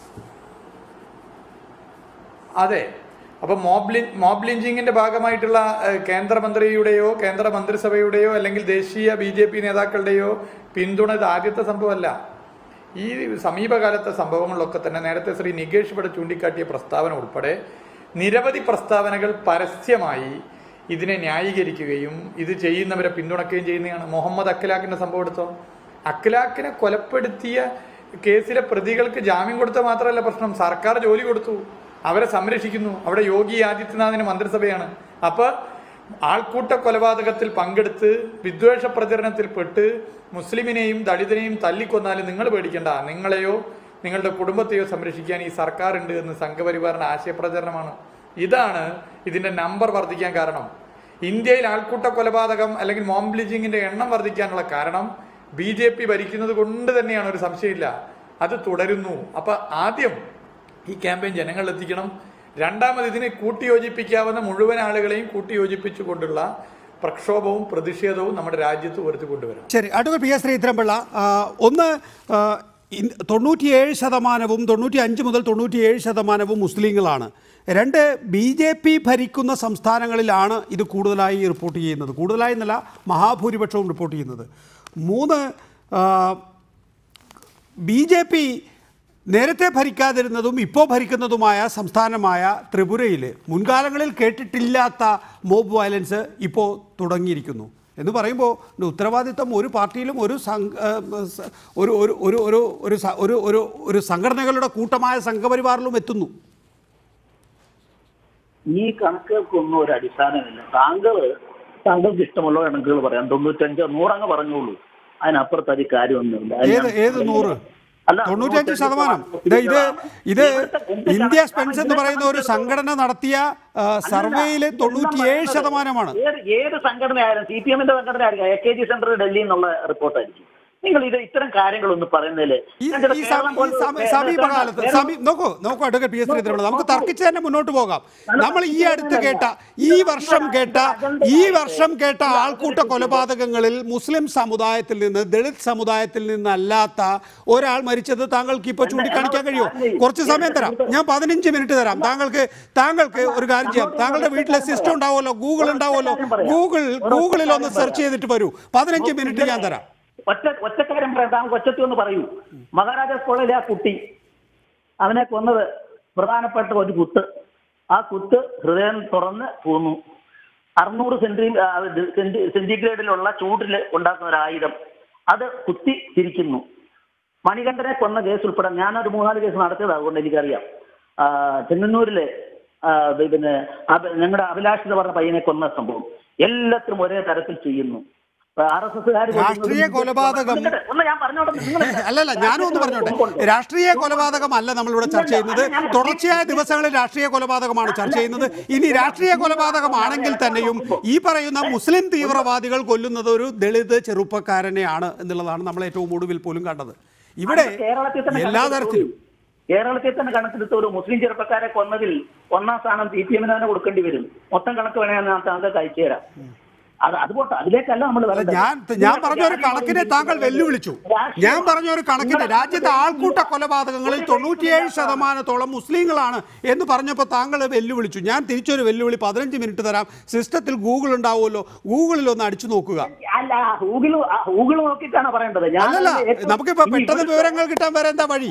Speaker 6: അതെ അപ്പൊ മോബ് ലി മോബ് ലിഞ്ചിങ്ങിന്റെ ഭാഗമായിട്ടുള്ള ഏഹ്, കേന്ദ്രമന്ത്രിയുടെയോ കേന്ദ്ര മന്ത്രിസഭയുടെയോ അല്ലെങ്കിൽ ദേശീയ ബി ജെ പി നേതാക്കളുടെയോ പിന്തുണ ഇത് ആദ്യത്തെ സംഭവമല്ല ഈ സമീപകാലത്തെ സംഭവങ്ങളിലൊക്കെ തന്നെ നേരത്തെ ശ്രീ നികേഷ് ഇവിടെ ചൂണ്ടിക്കാട്ടിയ പ്രസ്താവന ഉൾപ്പെടെ നിരവധി പ്രസ്താവനകൾ പരസ്യമായി ഇതിനെ ന്യായീകരിക്കുകയും ഇത് ചെയ്യുന്നവരെ പിന്തുണയ്ക്കുകയും ചെയ്യുന്നതാണ് മുഹമ്മദ് അഖലാഖിന്റെ സംഭവം എടുത്തോ അഖലാഖിനെ കൊലപ്പെടുത്തിയ കേസിലെ പ്രതികൾക്ക് ജാമ്യം കൊടുത്ത മാത്രമല്ല പ്രശ്നം സർക്കാർ ജോലി കൊടുത്തു അവരെ സംരക്ഷിക്കുന്നു അവിടെ യോഗി ആദിത്യനാഥിന് മന്ത്രിസഭയാണ് അപ്പൊ ആൾക്കൂട്ട കൊലപാതകത്തിൽ പങ്കെടുത്ത് വിദ്വേഷ പ്രചരണത്തിൽ പെട്ട് മുസ്ലിമിനെയും ദളിതനെയും തല്ലിക്കൊന്നാലും നിങ്ങൾ പേടിക്കണ്ട നിങ്ങളെയോ നിങ്ങളുടെ കുടുംബത്തെയോ സംരക്ഷിക്കാൻ ഈ സർക്കാർ ഉണ്ട് എന്ന് സംഘപരിവാറിന്റെ ആശയപ്രചരണമാണ് ഇതാണ് ഇതിന്റെ നമ്പർ വർദ്ധിക്കാൻ കാരണം ഇന്ത്യയിൽ ആൾക്കൂട്ട കൊലപാതകം അല്ലെങ്കിൽ മോം ബ്ലീച്ചിങ്ങിന്റെ എണ്ണം വർദ്ധിക്കാനുള്ള കാരണം ബി ജെ പി ഭരിക്കുന്നത് കൊണ്ട് തന്നെയാണ് ഒരു സംശയമില്ല അത് തുടരുന്നു അപ്പൊ ആദ്യം ഈ ക്യാമ്പയിൻ ജനങ്ങളിൽ എത്തിക്കണം രണ്ടാമത് ഇതിനെ കൂട്ടിയോജിപ്പിക്കാവുന്ന മുഴുവൻ ആളുകളെയും കൂട്ടിയോജിപ്പിച്ചുകൊണ്ടുള്ള പ്രക്ഷോഭവും പ്രതിഷേധവും നമ്മുടെ രാജ്യത്ത് ഉയർത്തി കൊണ്ടുവരണം
Speaker 1: ശരി അഡ്വക്കേറ്റ് പി എസ് ശ്രീധരൻപിള്ള ആ, ഒന്ന് ആ, ഇൻ- തൊണ്ണൂറ്റിയേഴ് ശതമാനവും തൊണ്ണൂറ്റി അഞ്ച് മുതൽ തൊണ്ണൂറ്റിയേഴ് ശതമാനവും മുസ്ലിങ്ങളാണ് രണ്ട് ബി ജെ പി ഭരിക്കുന്ന സംസ്ഥാനങ്ങളിലാണ് ഇത് കൂടുതലായി റിപ്പോർട്ട് ചെയ്യുന്നത് കൂടുതലായി എന്നല്ല മഹാഭൂരിപക്ഷവും റിപ്പോർട്ട് ചെയ്യുന്നത് മൂന്ന് ബി ജെ പി നേരത്തെ ഭരിക്കാതിരുന്നതും ഇപ്പോൾ ഭരിക്കുന്നതുമായ സംസ്ഥാനമായ ത്രിപുരയിൽ മുൻകാലങ്ങളിൽ കേട്ടിട്ടില്ലാത്ത മോബ് വയലൻസ് ഇപ്പോൾ തുടങ്ങിയിരിക്കുന്നു എന്ന് പറയുമ്പോൾ ഇതിൻ്റെ ഉത്തരവാദിത്വം ഒരു പാർട്ടിയിലും ഒരു സംഘ ഏഹ് സ- ഒരു ഒരു ഒരു ഒരു ഒരു സ- ഒരു ഒരു ഒരു സംഘടനകളുടെ കൂട്ടമായ സംഘപരിവാറിലും എത്തുന്നു
Speaker 7: ഈ കണക്കുകൾക്കൊന്നും ഒരു അടിസ്ഥാനമില്ല താങ്കൾ താങ്കൾക്ക് ഇഷ്ടമുള്ള കണക്കുകൾ പറയാം തൊണ്ണൂറ്റഞ്ച് നൂറങ്ങ് പറഞ്ഞോളൂ അതിനപ്പുറത്ത് അത് കാര്യമൊന്നുമില്ല അത്
Speaker 1: ഏത്
Speaker 7: ഞാൻ-
Speaker 1: ഏത് നൂറ്
Speaker 7: അല്ല,
Speaker 1: തൊണ്ണൂറ്റഞ്ച്
Speaker 7: നൂറ്റഞ്ച്
Speaker 1: ശതമാനം
Speaker 7: ശതമാനം
Speaker 1: ഇത് ഇത് ഇത്
Speaker 7: ഇവിടുത്തെ എന്ത്
Speaker 1: ഇന്ത്യ
Speaker 7: കണക്കാണ്
Speaker 1: സ്പെൻസ് എന്ന്
Speaker 7: ഇതിനെ
Speaker 1: പറയുന്ന ഒരു
Speaker 7: സംബന്ധിച്ചിടത്തോളം
Speaker 1: സംഘടന നടത്തിയ ആ, സർവേയിൽ
Speaker 7: അല്ല,
Speaker 1: തൊണ്ണൂറ്റിയേഴ്
Speaker 7: ഇതെല്ലാം
Speaker 1: ശതമാനമാണ്
Speaker 7: ഏത് ഏത് സംഘടനയായാലും സി പി എമ്മിന്റെ സംഘടന ആയിരിക്കും A K G centre Delhi എന്നുള്ള റിപ്പോർട്ടായിരിക്കും നിങ്ങൾ ഇത് ഇത്തരം കാര്യങ്ങളൊന്നും പറയുന്നതില്
Speaker 1: ഈ
Speaker 7: ഞാൻ ചില
Speaker 1: ഈ
Speaker 7: കേരളം
Speaker 1: സമീ- ഈ
Speaker 7: പോലെ-
Speaker 1: സമീ-
Speaker 7: കേരളം-
Speaker 1: സമീപകാലത്ത്
Speaker 7: കേരളം-
Speaker 1: സമീ നോക്കൂ നോക്കൂ അഡ്വക്കേറ്റ് പി എസ് ശ്രീധരൻ നമുക്ക് തർക്കിച്ച് തന്നെ മുന്നോട്ട് പോകാം നമ്മൾ ഈ അടുത്ത് കേട്ട ഈ വർഷം കേട്ട ഈ വർഷം കേട്ട ആൾക്കൂട്ട കൊലപാതകങ്ങളിൽ മുസ്ലിം സമുദായത്തിൽ നിന്ന് ദളിത് സമുദായത്തിൽ നിന്നല്ലാത്ത ഒരാൾ മരിച്ചത് താങ്കൾക്ക് ഇപ്പോൾ ചൂണ്ടിക്കാണിക്കാൻ കഴിയുമോ കുറച്ച് സമയം തരാം ഞാൻ പതിനഞ്ച് മിനിറ്റ് തരാം താങ്കൾക്ക് താങ്കൾക്ക് ഒരു കാര്യം ചെയ്യാം താങ്കളുടെ വീട്ടിലെ സിസ്റ്റം ഉണ്ടാവുമല്ലോ ഗൂഗിൾ ഉണ്ടാവുമല്ലോ ഗൂഗിൾ ഗൂഗിളിൽ ഒന്ന് സെർച്ച് ചെയ്തിട്ട് വരൂ പതിനഞ്ച് മിനിറ്റ് ഞാൻ തരാം
Speaker 7: ഒറ്റ ഒറ്റക്കാര്യം പറയാം താങ്കൾ ഒറ്റത്തി ഒന്ന് പറയൂ മഹാരാജാസ് കോളേജിലെ ആ കുട്ടി അവനെ കൊന്നത് പ്രധാനപ്പെട്ട ഒരു കുത്ത് ആ കുത്ത് ഹൃദയം തുറന്ന് പോന്നു അറുന്നൂറ് സെന്റി ആ, ഇത് സെന്റി സെന്റിഗ്രേഡിലുള്ള ചൂടിൽ ഉണ്ടാക്കുന്ന ഒരു ആയുധം അത് കുത്തി തിരിക്കുന്നു മണികണ്ഠനെ കൊന്ന കേസ് ഉൾപ്പെടെ ഞാനൊരു മൂന്നാല് കേസ് നടത്തിയത് അതുകൊണ്ട് എനിക്കറിയാം ആ, ചെങ്ങന്നൂരിലെ ആ, ഇത് പിന്നെ അഭ- ഞങ്ങളുടെ അഭിലാഷിത പറഞ്ഞ പയ്യനെ കൊന്ന സംഭവം എല്ലാത്തിനും ഒരേ തരത്തിൽ ചെയ്യുന്നു ആർ എസ് എസ്
Speaker 1: രാഷ്ട്രീയ കൊലപാതകം
Speaker 7: ഒന്ന് ഞാൻ പറഞ്ഞോട്ടെ നിങ്ങൾ
Speaker 1: അല്ലല്ല ഞാനും ഒന്ന് പറഞ്ഞോട്ടെ രാഷ്ട്രീയ കൊലപാതകമല്ല നമ്മളിവിടെ ചർച്ച ചെയ്യുന്നത് തുടർച്ചയായ ദിവസങ്ങളിൽ രാഷ്ട്രീയ കൊലപാതകമാണ് ചർച്ച ചെയ്യുന്നത് ഇനി രാഷ്ട്രീയ കൊലപാതകമാണെങ്കിൽ തന്നെയും ഈ പറയുന്ന മുസ്ലിം തീവ്രവാദികൾ കൊല്ലുന്നത് ഒരു ദളിത് ചെറുപ്പക്കാരനെയാണ് എന്നുള്ളതാണ് നമ്മൾ ഏറ്റവും ഒടുവിൽ പോലും കണ്ടത് ഇവിടെ
Speaker 7: കേരളത്തിൽ തന്നെ
Speaker 1: എല്ലാ
Speaker 7: കണക്കെടുത്ത
Speaker 1: തരത്തിലും
Speaker 7: ഒരു- കേരളത്തിൽ തന്നെ കണക്കെടുത്ത ഒരു മുസ്ലിം ചെറുപ്പക്കാരെ കൊന്നതിൽ ഒന്നാം സ്ഥാനം സി പി എമ്മിന് തന്നെ കൊടുക്കേണ്ടി വരും മൊത്തം കണക്ക് വേണേ ഞാൻ താങ്കൾക്ക് അയച്ചു തരാം അത് അതുപോട്ടെ അതിലേക്കല്ല നമ്മൾ
Speaker 1: അല്ല, ഞാൻ ഞാൻ പറഞ്ഞ ഒരു കണക്കിനെ താങ്കൾ വെല്ലുവിളിച്ചു ഞാൻ പറഞ്ഞ ഒരു കണക്കിന് രാജ്യത്തെ ആൾക്കൂട്ട കൊലപാതകങ്ങളിൽ തൊണ്ണൂറ്റിയേഴ് ശതമാനത്തോളം മുസ്ലിങ്ങളാണ് എന്ന് പറഞ്ഞപ്പോൾ താങ്കൾ വെല്ലുവിളിച്ചു ഞാൻ തിരിച്ചൊരു വെല്ലുവിളി പതിനഞ്ച് മിനിറ്റ് തരാം സിസ്റ്റത്തിൽ ഗൂഗിൾ ഉണ്ടാവുമല്ലോ ഗൂഗിളിൽ ഒന്ന് അടിച്ചു നോക്കുക
Speaker 7: അല്ല ഗൂഗിൾ ഗൂഗിൾ നോക്കിയിട്ടാണ് പറയേണ്ടത് ഞാൻ
Speaker 1: അല്ലല്ല
Speaker 7: ഏറ്റവും-
Speaker 1: നമുക്കിപ്പോ
Speaker 7: ഈ
Speaker 1: പെട്ടെന്ന്
Speaker 7: ഇവിടുത്തെ-
Speaker 1: വിവരങ്ങൾ കിട്ടാൻ വേറെ എന്താ വഴി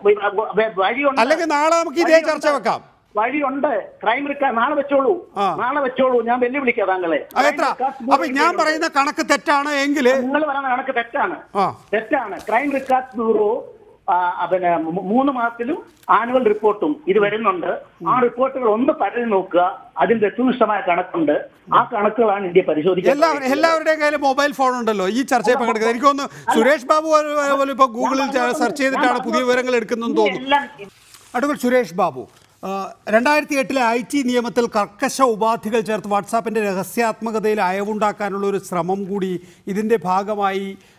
Speaker 7: വഴിയുണ്ട്
Speaker 1: അല്ലെങ്കിൽ നാളെ നമുക്ക് ഇതേ ചർച്ച വെക്കാം
Speaker 7: വഴിയുണ്ട് ക്രൈം റിക്കാ നാളെ വെച്ചോളൂ
Speaker 1: ആ.
Speaker 7: നാളെ വെച്ചോളൂ ഞാൻ വെല്ലുവിളിക്കാം താങ്കളെ
Speaker 1: ആ, എത്ര അപ്പൊ ഞാൻ പറയുന്ന കണക്ക് തെറ്റാണ് എങ്കിൽ
Speaker 7: നിങ്ങൾ പറയുന്ന കണക്ക് തെറ്റാണ്
Speaker 1: ആ
Speaker 7: തെറ്റാണ് ക്രൈം റിക്കാർഡ് ബ്യൂറോ ആ, പിന്നെ മൂ- മൂന്ന് മാസത്തിലും ആനുവൽ റിപ്പോർട്ടും ഇത് വരുന്നുണ്ട് ആ റിപ്പോർട്ടുകൾ ഒന്ന് പരതി നോക്കുക അതിൽ വ്യക്തിനിഷ്ഠമായ കണക്കുണ്ട് ആ കണക്കുകളാണ് ഇന്ത്യ പരിശോധിക്കുന്നത്
Speaker 1: എല്ലാവരും എല്ലാവരുടെയും കയ്യിൽ മൊബൈൽ ഫോൺ ഉണ്ടല്ലോ ഈ ചർച്ചയിൽ പങ്കെടുക്കുന്നത് എനിക്കൊന്ന് സുരേഷ് ബാബു പോലും ഇപ്പോൾ ഗൂഗിളിൽ സെർച്ച് ചെയ്തിട്ടാണ് പുതിയ വിവരങ്ങൾ എടുക്കുന്നതെന്ന് തോന്നുന്നു
Speaker 7: എല്ലാം
Speaker 1: അഡ്വക്കേറ്റ് സുരേഷ് ബാബു ആ, രണ്ടായിരത്തി എട്ടിലെ ഐ ടി നിയമത്തിൽ കർക്കശ ഉപാധികൾ ചേർത്ത് വാട്സാപ്പിൻ്റെ രഹസ്യാത്മകതയിൽ അയവുണ്ടാക്കാനുള്ള ഒരു ശ്രമം കൂടി ഇതിൻ്റെ ഭാഗമായി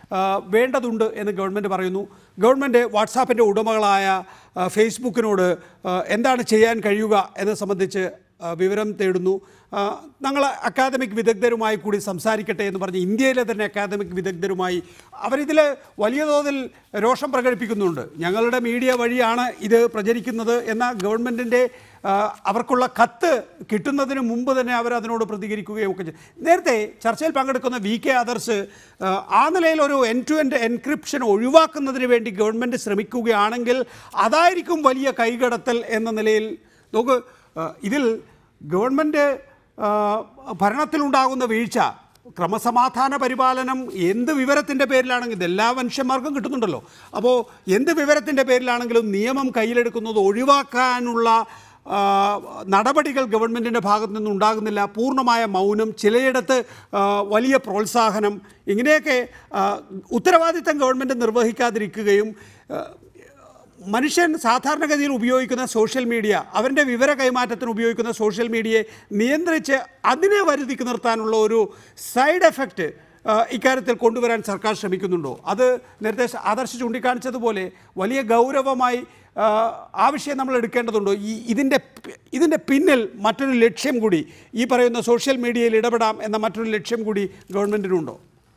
Speaker 1: ആ, വേണ്ടതുണ്ട് എന്ന് ഗവൺമെൻറ് പറയുന്നു ഗവൺമെൻറ് വാട്സാപ്പിൻ്റെ ഉടമകളായ ആ, ഫേസ്ബുക്കിനോട് ആ, എന്താണ് ചെയ്യാൻ കഴിയുക എന്നത് സംബന്ധിച്ച് ആ, വിവരം തേടുന്നു ആ, ഞങ്ങൾ അക്കാദമിക് വിദഗ്ധരുമായി കൂടി സംസാരിക്കട്ടെ എന്ന് പറഞ്ഞ് ഇന്ത്യയിലെ തന്നെ അക്കാദമിക് വിദഗ്ധരുമായി അവരിതിൽ വലിയ തോതിൽ രോഷം പ്രകടിപ്പിക്കുന്നുണ്ട് ഞങ്ങളുടെ മീഡിയ വഴിയാണ് ഇത് പ്രചരിക്കുന്നത് എന്ന ഗവൺമെൻറ്റിൻ്റെ അവർക്കുള്ള കത്ത് കിട്ടുന്നതിന് മുമ്പ് തന്നെ അവർ അതിനോട് പ്രതികരിക്കുകയും ഒക്കെ ചെയ്തു നേരത്തെ ചർച്ചയിൽ പങ്കെടുക്കുന്ന വി കെ ആദർശ് ആ, ആ നിലയിൽ ഒരു എൻ ടു എൻഡ് എൻക്രിപ്ഷൻ ഒഴിവാക്കുന്നതിന് വേണ്ടി ഗവൺമെൻറ് ശ്രമിക്കുകയാണെങ്കിൽ അതായിരിക്കും വലിയ കൈകടത്തൽ എന്ന നിലയിൽ നോക്ക് ആ, ഇതിൽ ഗവൺമെൻറ് ആ, ഭരണത്തിലുണ്ടാകുന്ന വീഴ്ച ക്രമസമാധാന പരിപാലനം എന്ത് വിവരത്തിൻ്റെ പേരിലാണെങ്കിൽ ഇത് എല്ലാ മനുഷ്യന്മാർക്കും കിട്ടുന്നുണ്ടല്ലോ അപ്പോൾ എന്ത് വിവരത്തിൻ്റെ പേരിലാണെങ്കിലും നിയമം കയ്യിലെടുക്കുന്നത് ഒഴിവാക്കാനുള്ള ആ, നടപടികൾ ഗവൺമെൻറ്റിൻ്റെ ഭാഗത്തു നിന്നും ഉണ്ടാകുന്നില്ല പൂർണ്ണമായ മൗനം ചിലയിടത്ത് ആ, വലിയ പ്രോത്സാഹനം ഇങ്ങനെയൊക്കെ ആ, ഉത്തരവാദിത്തം ഗവൺമെൻറ് നിർവഹിക്കാതിരിക്കുകയും ആ, മനുഷ്യൻ സാധാരണഗതിയിൽ ഉപയോഗിക്കുന്ന സോഷ്യൽ മീഡിയ അവൻ്റെ വിവര കൈമാറ്റത്തിന് ഉപയോഗിക്കുന്ന സോഷ്യൽ മീഡിയയെ നിയന്ത്രിച്ച് അതിനെ വരുതിക്ക് നിർത്താനുള്ള ഒരു സൈഡ് എഫക്റ്റ് ആ, ഇക്കാര്യത്തിൽ കൊണ്ടുവരാൻ സർക്കാർ ശ്രമിക്കുന്നുണ്ടോ അത് നേരത്തെ ആദർശ് ചൂണ്ടിക്കാണിച്ചതുപോലെ വലിയ ഗൗരവമായി ആ, ആ വിഷയം നമ്മൾ എടുക്കേണ്ടതുണ്ടോ ഈ ഇതിൻ്റെ പി- ഇതിൻ്റെ പിന്നിൽ മറ്റൊരു ലക്ഷ്യം കൂടി ഈ പറയുന്ന സോഷ്യൽ മീഡിയയിൽ ഇടപെടാം എന്ന മറ്റൊരു ലക്ഷ്യം കൂടി ഗവൺമെൻറ്റിനുണ്ടോ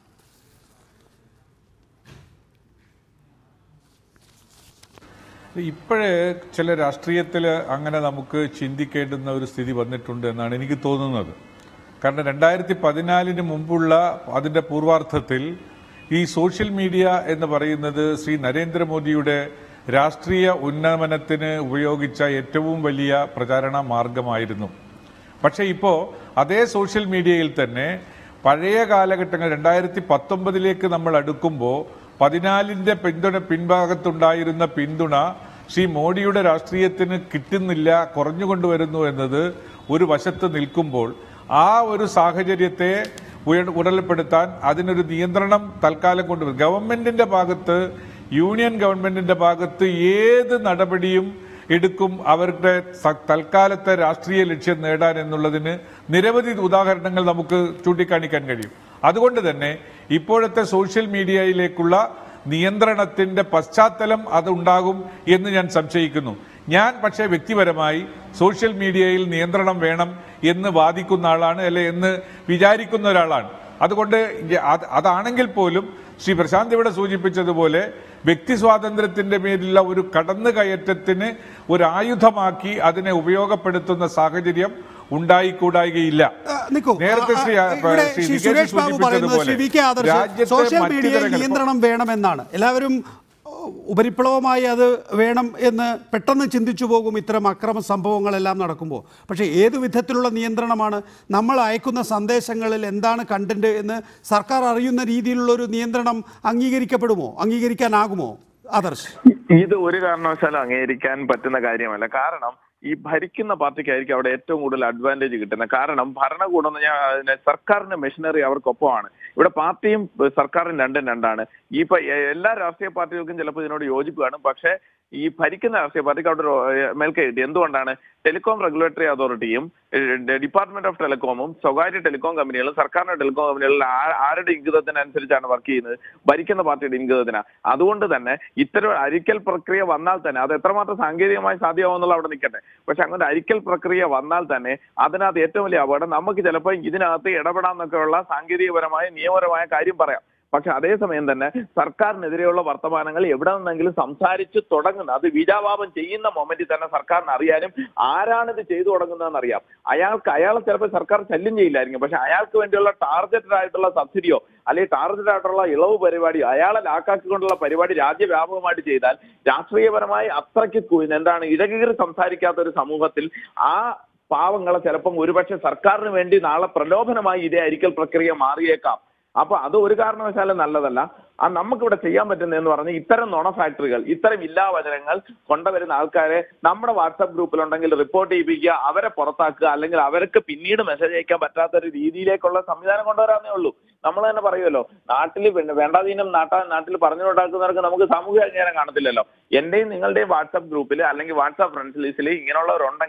Speaker 3: ഇപ്പോഴേ ചില രാഷ്ട്രീയത്തിൽ അങ്ങനെ നമുക്ക് ചിന്തിക്കേണ്ടുന്ന ഒരു സ്ഥിതി വന്നിട്ടുണ്ട് എന്നാണ് എനിക്ക് തോന്നുന്നത് കാരണം രണ്ടായിരത്തി പതിനാലിന് മുമ്പുള്ള അതിൻ്റെ പൂർവാർത്ഥത്തിൽ ഈ സോഷ്യൽ മീഡിയ എന്ന് പറയുന്നത് ശ്രീ നരേന്ദ്രമോദിയുടെ രാഷ്ട്രീയ ഉന്നമനത്തിന് ഉപയോഗിച്ച ഏറ്റവും വലിയ പ്രചാരണ മാർഗമായിരുന്നു പക്ഷേ ഇപ്പോൾ അതേ സോഷ്യൽ മീഡിയയിൽ തന്നെ പഴയ കാലഘട്ടങ്ങൾ രണ്ടായിരത്തി പത്തൊമ്പതിലേക്ക് നമ്മൾ അടുക്കുമ്പോൾ പതിനാലിന്റെ പിന്തുണ പിൻഭാഗത്തുണ്ടായിരുന്ന പിന്തുണ ശ്രീ മോഡിയുടെ രാഷ്ട്രീയത്തിന് കിട്ടുന്നില്ല കുറഞ്ഞുകൊണ്ടുവരുന്നു എന്നത് ഒരു വശത്ത് നിൽക്കുമ്പോൾ ആ ഒരു സാഹചര്യത്തെ ഉയ- ഉടലെപ്പെടുത്താൻ അതിനൊരു നിയന്ത്രണം തൽക്കാലം കൊണ്ടുവരും ഗവൺമെന്റിന്റെ ഭാഗത്ത് യൂണിയൻ ഗവൺമെന്റിന്റെ ഭാഗത്ത് ഏത് നടപടിയും എടുക്കും അവരുടെ സ- തൽക്കാലത്തെ രാഷ്ട്രീയ ലക്ഷ്യം നേടാൻ എന്നുള്ളതിന് നിരവധി ഉദാഹരണങ്ങൾ നമുക്ക് ചൂണ്ടിക്കാണിക്കാൻ കഴിയും അതുകൊണ്ട് തന്നെ ഇപ്പോഴത്തെ സോഷ്യൽ മീഡിയയിലേക്കുള്ള നിയന്ത്രണത്തിന്റെ പശ്ചാത്തലം അതുണ്ടാകും എന്ന് ഞാൻ സംശയിക്കുന്നു ഞാൻ പക്ഷേ വ്യക്തിപരമായി സോഷ്യൽ മീഡിയയിൽ നിയന്ത്രണം വേണം എന്ന് വാദിക്കുന്ന ആളാണ് അല്ലെ എന്ന് വിചാരിക്കുന്ന ഒരാളാണ് അതുകൊണ്ട് ഇ- അത് അതാണെങ്കിൽ പോലും ശ്രീ പ്രശാന്ത് ഇവിടെ സൂചിപ്പിച്ചതുപോലെ വ്യക്തി സ്വാതന്ത്ര്യത്തിന്റെ പേരിലുള്ള ഒരു കടന്നുകയറ്റത്തിന് ഒരു ആയുധമാക്കി അതിനെ ഉപയോഗപ്പെടുത്തുന്ന സാഹചര്യം ഉണ്ടായിക്കൂടായികയില്ല
Speaker 1: ആ, നിക്കൂ.
Speaker 3: നേരത്തെ ശ്രീ
Speaker 1: ആ, ആ, ഇവിടെ
Speaker 3: ശ്രീ
Speaker 1: ശ്രീ
Speaker 3: വികേഷ്
Speaker 1: സുരേഷ് ബാബു പറയുന്നത് ശ്രീ വി കെ ആദർശ്
Speaker 3: രാജ്യത്തെ
Speaker 1: സോഷ്യൽ
Speaker 3: മറ്റ്
Speaker 1: മീഡിയയിൽ
Speaker 3: തരങ്ങൾ-
Speaker 1: നിയന്ത്രണം വേണമെന്നാണ് എല്ലാവരും ഓ, ഉപരിപ്ലവമായി അത് വേണം എന്ന് പെട്ടെന്ന് ചിന്തിച്ചു പോകും ഇത്തരം അക്രമ സംഭവങ്ങളെല്ലാം നടക്കുമ്പോൾ പക്ഷേ ഏത് വിധത്തിലുള്ള നിയന്ത്രണമാണ് നമ്മൾ അയക്കുന്ന സന്ദേശങ്ങളിൽ എന്താണ് കണ്ടന്റ് എന്ന് സർക്കാർ അറിയുന്ന രീതിയിലുള്ള ഒരു നിയന്ത്രണം അംഗീകരിക്കപ്പെടുമോ അംഗീകരിക്കാനാകുമോ ആദർശ്
Speaker 5: ഇത് ഒരു കാരണവശാലും അംഗീകരിക്കാൻ പറ്റുന്ന കാര്യമല്ല കാരണം ഈ ഭരിക്കുന്ന പാർട്ടിക്കായിരിക്കും അവിടെ ഏറ്റവും കൂടുതൽ അഡ്വാൻറ്റേജ് കിട്ടുന്നത് കാരണം ഭരണകൂടം എന്ന് പറഞ്ഞാൽ അതിനെ സർക്കാരിന്റെ മെഷീനറി അവർക്കൊപ്പമാണ് ഇവിടെ പാർട്ടിയും ഏഹ്, സർക്കാരും രണ്ടും രണ്ടാണ് ഈ ഇപ്പൊ എ- എല്ലാ രാഷ്ട്രീയ പാർട്ടികൾക്കും ചിലപ്പോൾ ഇതിനോട് യോജിപ്പ് കാണും പക്ഷേ ഈ ഭരിക്കുന്ന രാഷ്ട്രീയ പാർട്ടിക്ക് അവിടെ ഒരു ഏഹ്, മേൽക്കൈ കിട്ടി എന്തുകൊണ്ടാണ് ടെലികോം റെഗുലേറ്ററി അതോറിറ്റിയും ഏഹ്, ഡിപ്പാർട്ട്മെന്റ് ഓഫ് ടെലികോമും സ്വകാര്യ ടെലികോം കമ്പനികളും സർക്കാരിന്റെ ടെലികോം കമ്പനികളിൽ ആ- ആരുടെ ഇംഗിതത്തിനനുസരിച്ചാണ് വർക്ക് ചെയ്യുന്നത് ഭരിക്കുന്ന പാർട്ടിയുടെ ഇംഗിതത്തിനാണ് അതുകൊണ്ട് തന്നെ ഇത്തരം അരിക്കൽ പ്രക്രിയ വന്നാൽ തന്നെ അത് എത്രമാത്രം സാങ്കേതികമായി സാധ്യമാവുന്നുള്ള അവിടെ നിൽക്കട്ടെ പക്ഷെ അങ്ങനെ അരിക്കൽ പ്രക്രിയ വന്നാൽ തന്നെ അതിനകത്ത് ഏറ്റവും വലിയ അപകടം നമുക്ക് ചിലപ്പോൾ ഇതിനകത്ത് ഇടപെടാന്നൊക്കെയുള്ള സാങ്കേതികപരമായ നിയമപരമായ കാര്യം പറയാം പക്ഷെ അതേസമയം തന്നെ സർക്കാരിനെതിരെയുള്ള വർത്തമാനങ്ങൾ എവിടെ നിന്നെങ്കിലും സംസാരിച്ച് തുടങ്ങുന്ന അത് വീജാഭാവം ചെയ്യുന്ന മൊമെന്റിൽ തന്നെ സർക്കാരിന് അറിയാനും ആരാണിത് ചെയ്തു തുടങ്ങുന്നതെന്ന് അറിയാം അയാൾക്ക് അയാളെ ചിലപ്പോൾ സർക്കാർ ശല്യം ചെയ്യില്ലായിരിക്കും പക്ഷെ അയാൾക്ക് വേണ്ടിയുള്ള ടാർഗറ്റഡ് ആയിട്ടുള്ള സബ്സിഡിയോ അല്ലെങ്കിൽ ടാർഗറ്റഡ് ആയിട്ടുള്ള ഇളവ് പരിപാടിയോ അയാളെ ലാക്കാക്കിക്കൊണ്ടുള്ള പരിപാടി രാജ്യവ്യാപകമായിട്ട് ചെയ്താൽ രാഷ്ട്രീയപരമായി അത്രയ്ക്ക് കു- എന്താണ് ഇഴകീറി സംസാരിക്കാത്ത ഒരു സമൂഹത്തിൽ ആ പാവങ്ങളെ ചിലപ്പം ഒരുപക്ഷെ സർക്കാരിന് വേണ്ടി നാളെ പ്രലോഭനമായി ഇതേ അരിക്കൽ പ്രക്രിയ മാറിയേക്കാം അപ്പൊ അത് ഒരു കാരണവശാലും നല്ലതല്ല ആ നമുക്കിവിടെ ചെയ്യാൻ പറ്റുന്നതെന്ന് പറഞ്ഞാൽ ഇത്തരം നുണ ഫാക്ടറികൾ ഇത്തരം ഇല്ലാവചനങ്ങൾ കൊണ്ടുവരുന്ന ആൾക്കാരെ നമ്മുടെ വാട്സാപ്പ് ഗ്രൂപ്പിലുണ്ടെങ്കിൽ റിപ്പോർട്ട് ചെയ്യിപ്പിക്കുക അവരെ പുറത്താക്കുക അല്ലെങ്കിൽ അവർക്ക് പിന്നീട് മെസ്സേജ് അയക്കാൻ പറ്റാത്ത ഒരു രീതിയിലേക്കുള്ള സംവിധാനം കൊണ്ടുവരാന്നേ ഉള്ളൂ നമ്മൾ തന്നെ പറയുമല്ലോ നാട്ടിൽ വേണ്ടാതീനം നാട്ടാ നാട്ടിൽ പറഞ്ഞുകൊണ്ടാക്കുന്നവർക്ക് നമുക്ക് സാമൂഹിക അംഗീകാരം കാണത്തില്ലല്ലോ എന്റെയും നിങ്ങളുടെയും വാട്സാപ്പ് ഗ്രൂപ്പിൽ അല്ലെങ്കിൽ വാട്സാപ്പ് ഫ്രണ്ട്സ് ലിസ്റ്റിൽ ഇങ്ങനെയുള്ളവരുണ്ടെങ്കിൽ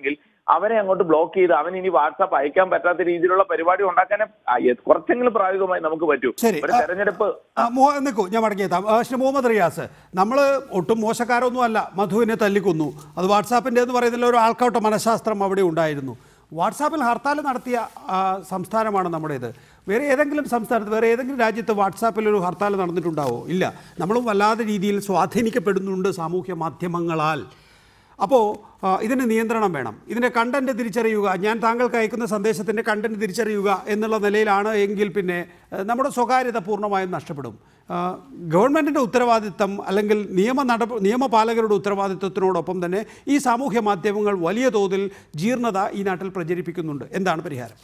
Speaker 5: അവരെ അങ്ങോട്ട് ബ്ലോക്ക് ചെയ്ത് അവൻ ഇനി വാട്സാപ്പ് അയക്കാൻ പറ്റാത്ത രീതിയിലുള്ള പരിപാടി ഉണ്ടാക്കാനേ ആ, എ- കുറച്ചെങ്കിലും പ്രായോഗികമായി നമുക്ക് പറ്റൂ
Speaker 1: ശരി.
Speaker 5: ഒരു
Speaker 1: ആ,
Speaker 5: തെരഞ്ഞെടുപ്പ്
Speaker 1: ആ, മോ- നിൽക്കൂ ഞാൻ മടങ്ങിയെത്താം ആ, ശ്രീ മുഹമ്മദ് റിയാസ് നമ്മൾ ഒട്ടും മോശക്കാരൊന്നും അല്ല മധുവിനെ തല്ലിക്കൊന്നു അത് വാട്സാപ്പിൻ്റെ എന്ന് പറയുന്നതിൽ ഒരു ആൾക്കൗട്ട മനഃശാസ്ത്രം അവിടെ ഉണ്ടായിരുന്നു വാട്സാപ്പിൽ ഹർത്താൽ നടത്തിയ ആ, സംസ്ഥാനമാണ് നമ്മുടേത് വേറെ ഏതെങ്കിലും സംസ്ഥാനത്ത് വേറെ ഏതെങ്കിലും രാജ്യത്ത് വാട്സാപ്പിൽ ഒരു ഹർത്താൽ നടന്നിട്ടുണ്ടാവോ ഇല്ല നമ്മളും വല്ലാതെ രീതിയിൽ സ്വാധീനിക്കപ്പെടുന്നുണ്ട് സാമൂഹ്യ മാധ്യമങ്ങളാൽ അപ്പോൾ ആ, ഇതിന് നിയന്ത്രണം വേണം ഇതിൻ്റെ കണ്ടന്റ് തിരിച്ചറിയുക ഞാൻ താങ്കൾക്ക് അയക്കുന്ന സന്ദേശത്തിൻ്റെ കണ്ടന്റ് തിരിച്ചറിയുക എന്നുള്ള നിലയിലാണ് എങ്കിൽ പിന്നെ ആ, നമ്മുടെ സ്വകാര്യത പൂർണ്ണമായും നഷ്ടപ്പെടും ആ, ഗവൺമെൻറ്റിൻ്റെ ഉത്തരവാദിത്തം അല്ലെങ്കിൽ നിയമ നട നിയമപാലകരുടെ ഉത്തരവാദിത്തത്തിനോടൊപ്പം തന്നെ ഈ സാമൂഹ്യ മാധ്യമങ്ങൾ വലിയ തോതിൽ ജീർണത ഈ നാട്ടിൽ പ്രചരിപ്പിക്കുന്നുണ്ട് എന്താണ് പരിഹാരം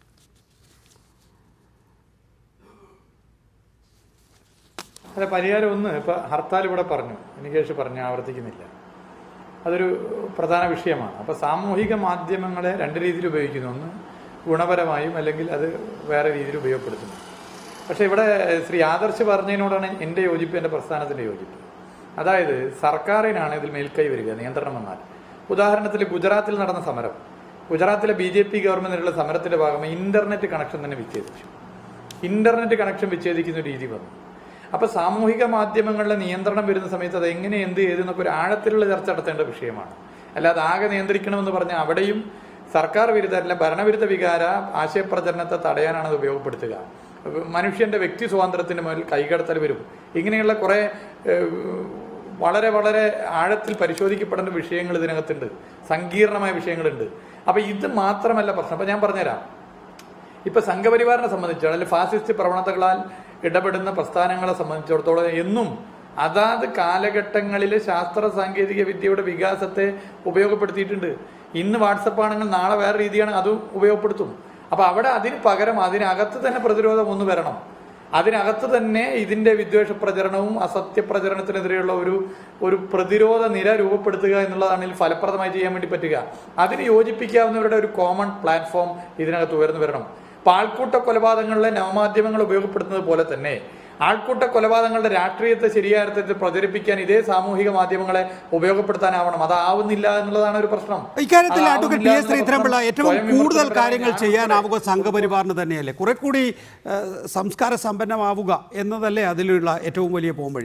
Speaker 6: അല്ല പരിഹാരം ഒന്ന് ഇപ്പൊ ഹർത്താൽ ഇവിടെ പറഞ്ഞു നികേഷ് പറഞ്ഞു ആവർത്തിക്കുന്നില്ല അതൊരു പ്രധാന വിഷയമാണ് അപ്പൊ സാമൂഹിക മാധ്യമങ്ങളെ രണ്ട് രീതിയിൽ ഉപയോഗിക്കുന്നു ഒന്ന് ഗുണപരമായും അല്ലെങ്കിൽ അത് വേറെ രീതിയിൽ ഉപയോഗപ്പെടുത്തുന്നു പക്ഷെ ഇവിടെ ശ്രീ ആദർശ് പറഞ്ഞതിനോടാണ് എൻ്റെ യോജിപ്പ് എൻ്റെ പ്രസ്ഥാനത്തിൻ്റെ യോജിപ്പ് അതായത് സർക്കാരിനാണ് ഇതിൽ മേൽക്കൈ വരിക നിയന്ത്രണം വന്നാൽ ഉദാഹരണത്തിൽ ഗുജറാത്തിൽ നടന്ന സമരം ഗുജറാത്തിലെ ബി ജെ പി ഗവൺമെന്റിനുള്ള സമരത്തിന്റെ ഭാഗമായി ഇന്റർനെറ്റ് കണക്ഷൻ തന്നെ വിച്ഛേദിച്ചു ഇന്റർനെറ്റ് കണക്ഷൻ വിച്ഛേദിക്കുന്ന ഒരു രീതി വന്നു അപ്പൊ സാമൂഹിക മാധ്യമങ്ങളിലെ നിയന്ത്രണം വരുന്ന സമയത്ത് അത് എങ്ങനെ എന്ത് ചെയ്തെന്നൊക്കെ ഒരു ആഴത്തിലുള്ള ചർച്ച നടത്തേണ്ട വിഷയമാണ് അല്ലാതെ ആകെ നിയന്ത്രിക്കണമെന്ന് പറഞ്ഞാൽ അവിടെയും സർക്കാർ വിരുദ്ധ അല്ല ഭരണവിരുദ്ധ വികാര ആശയപ്രചരണത്തെ തടയാനാണ് അത് ഉപയോഗപ്പെടുത്തുക മനുഷ്യന്റെ വ്യക്തി സ്വാതന്ത്ര്യത്തിന് മേൽ കൈകടത്തൽ വരും ഇങ്ങനെയുള്ള കുറെ ഏഹ്, വളരെ വളരെ ആഴത്തിൽ പരിശോധിക്കപ്പെടേണ്ട വിഷയങ്ങൾ ഇതിനകത്തുണ്ട് സങ്കീർണമായ വിഷയങ്ങളുണ്ട് അപ്പൊ ഇത് മാത്രമല്ല പ്രശ്നം അപ്പൊ ഞാൻ പറഞ്ഞുതരാം ഇപ്പൊ സംഘപരിവാറിനെ സംബന്ധിച്ച് അല്ലെങ്കിൽ ഫാസിസ്റ്റ് പ്രവണതകളാൽ ഇടപെടുന്ന പ്രസ്ഥാനങ്ങളെ സംബന്ധിച്ചിടത്തോളം എന്നും അതാത് കാലഘട്ടങ്ങളിലെ ശാസ്ത്ര സാങ്കേതിക വിദ്യയുടെ വികാസത്തെ ഉപയോഗപ്പെടുത്തിയിട്ടുണ്ട് ഇന്ന് വാട്സപ്പ് ആണെങ്കിൽ നാളെ വേറെ രീതിയാണ് അതും ഉപയോഗപ്പെടുത്തും അപ്പൊ അവിടെ അതിന് പകരം അതിനകത്ത് തന്നെ പ്രതിരോധം ഒന്ന് വരണം അതിനകത്ത് തന്നെ ഇതിന്റെ വിദ്വേഷ പ്രചരണവും അസത്യ പ്രചരണത്തിനെതിരെയുള്ള ഒരു ഒരു പ്രതിരോധ നിര രൂപപ്പെടുത്തുക എന്നുള്ളതാണ് ഇതിൽ ഫലപ്രദമായി ചെയ്യാൻ വേണ്ടി പറ്റുക അതിന് യോജിപ്പിക്കാവുന്നവരുടെ ഒരു കോമൺ പ്ലാറ്റ്ഫോം ഇതിനകത്ത് ഉയർന്നു വരണം ഇപ്പൊ ആൾക്കൂട്ട കൊലപാതകങ്ങളിലെ നവമാധ്യമങ്ങൾ ഉപയോഗപ്പെടുത്തുന്നത് പോലെ തന്നെ ആൾക്കൂട്ട കൊലപാതകങ്ങളുടെ രാഷ്ട്രീയത്തെ ശരിയായ അർത്ഥത്തിൽ പ്രചരിപ്പിക്കാൻ ഇതേ സാമൂഹിക മാധ്യമങ്ങളെ ഉപയോഗപ്പെടുത്താനാവണം അതാവുന്നില്ല എന്നുള്ളതാണ് ഒരു പ്രശ്നം
Speaker 1: ഇക്കാര്യത്തിൽ
Speaker 6: അതാവുന്നില്ല
Speaker 1: അഡ്വക്കേറ്റ് പി എസ്
Speaker 6: എന്നുള്ള
Speaker 1: ശ്രീധരൻപിള്ള
Speaker 6: പ്രശ്നം
Speaker 1: ഏറ്റവും
Speaker 6: സ്വയം
Speaker 1: കൂടുതൽ
Speaker 6: വിമർശനപരമായി
Speaker 1: കാര്യങ്ങൾ
Speaker 6: ഞാൻ
Speaker 1: ചെയ്യാനാവുക സംഘപരിവാറിന് തന്നെയല്ലേ കുറെ കൂടി ഏഹ്, സംസ്കാര സമ്പന്നമാവുക എന്നതല്ലേ അതിലുള്ള ഏറ്റവും വലിയ പോംവഴി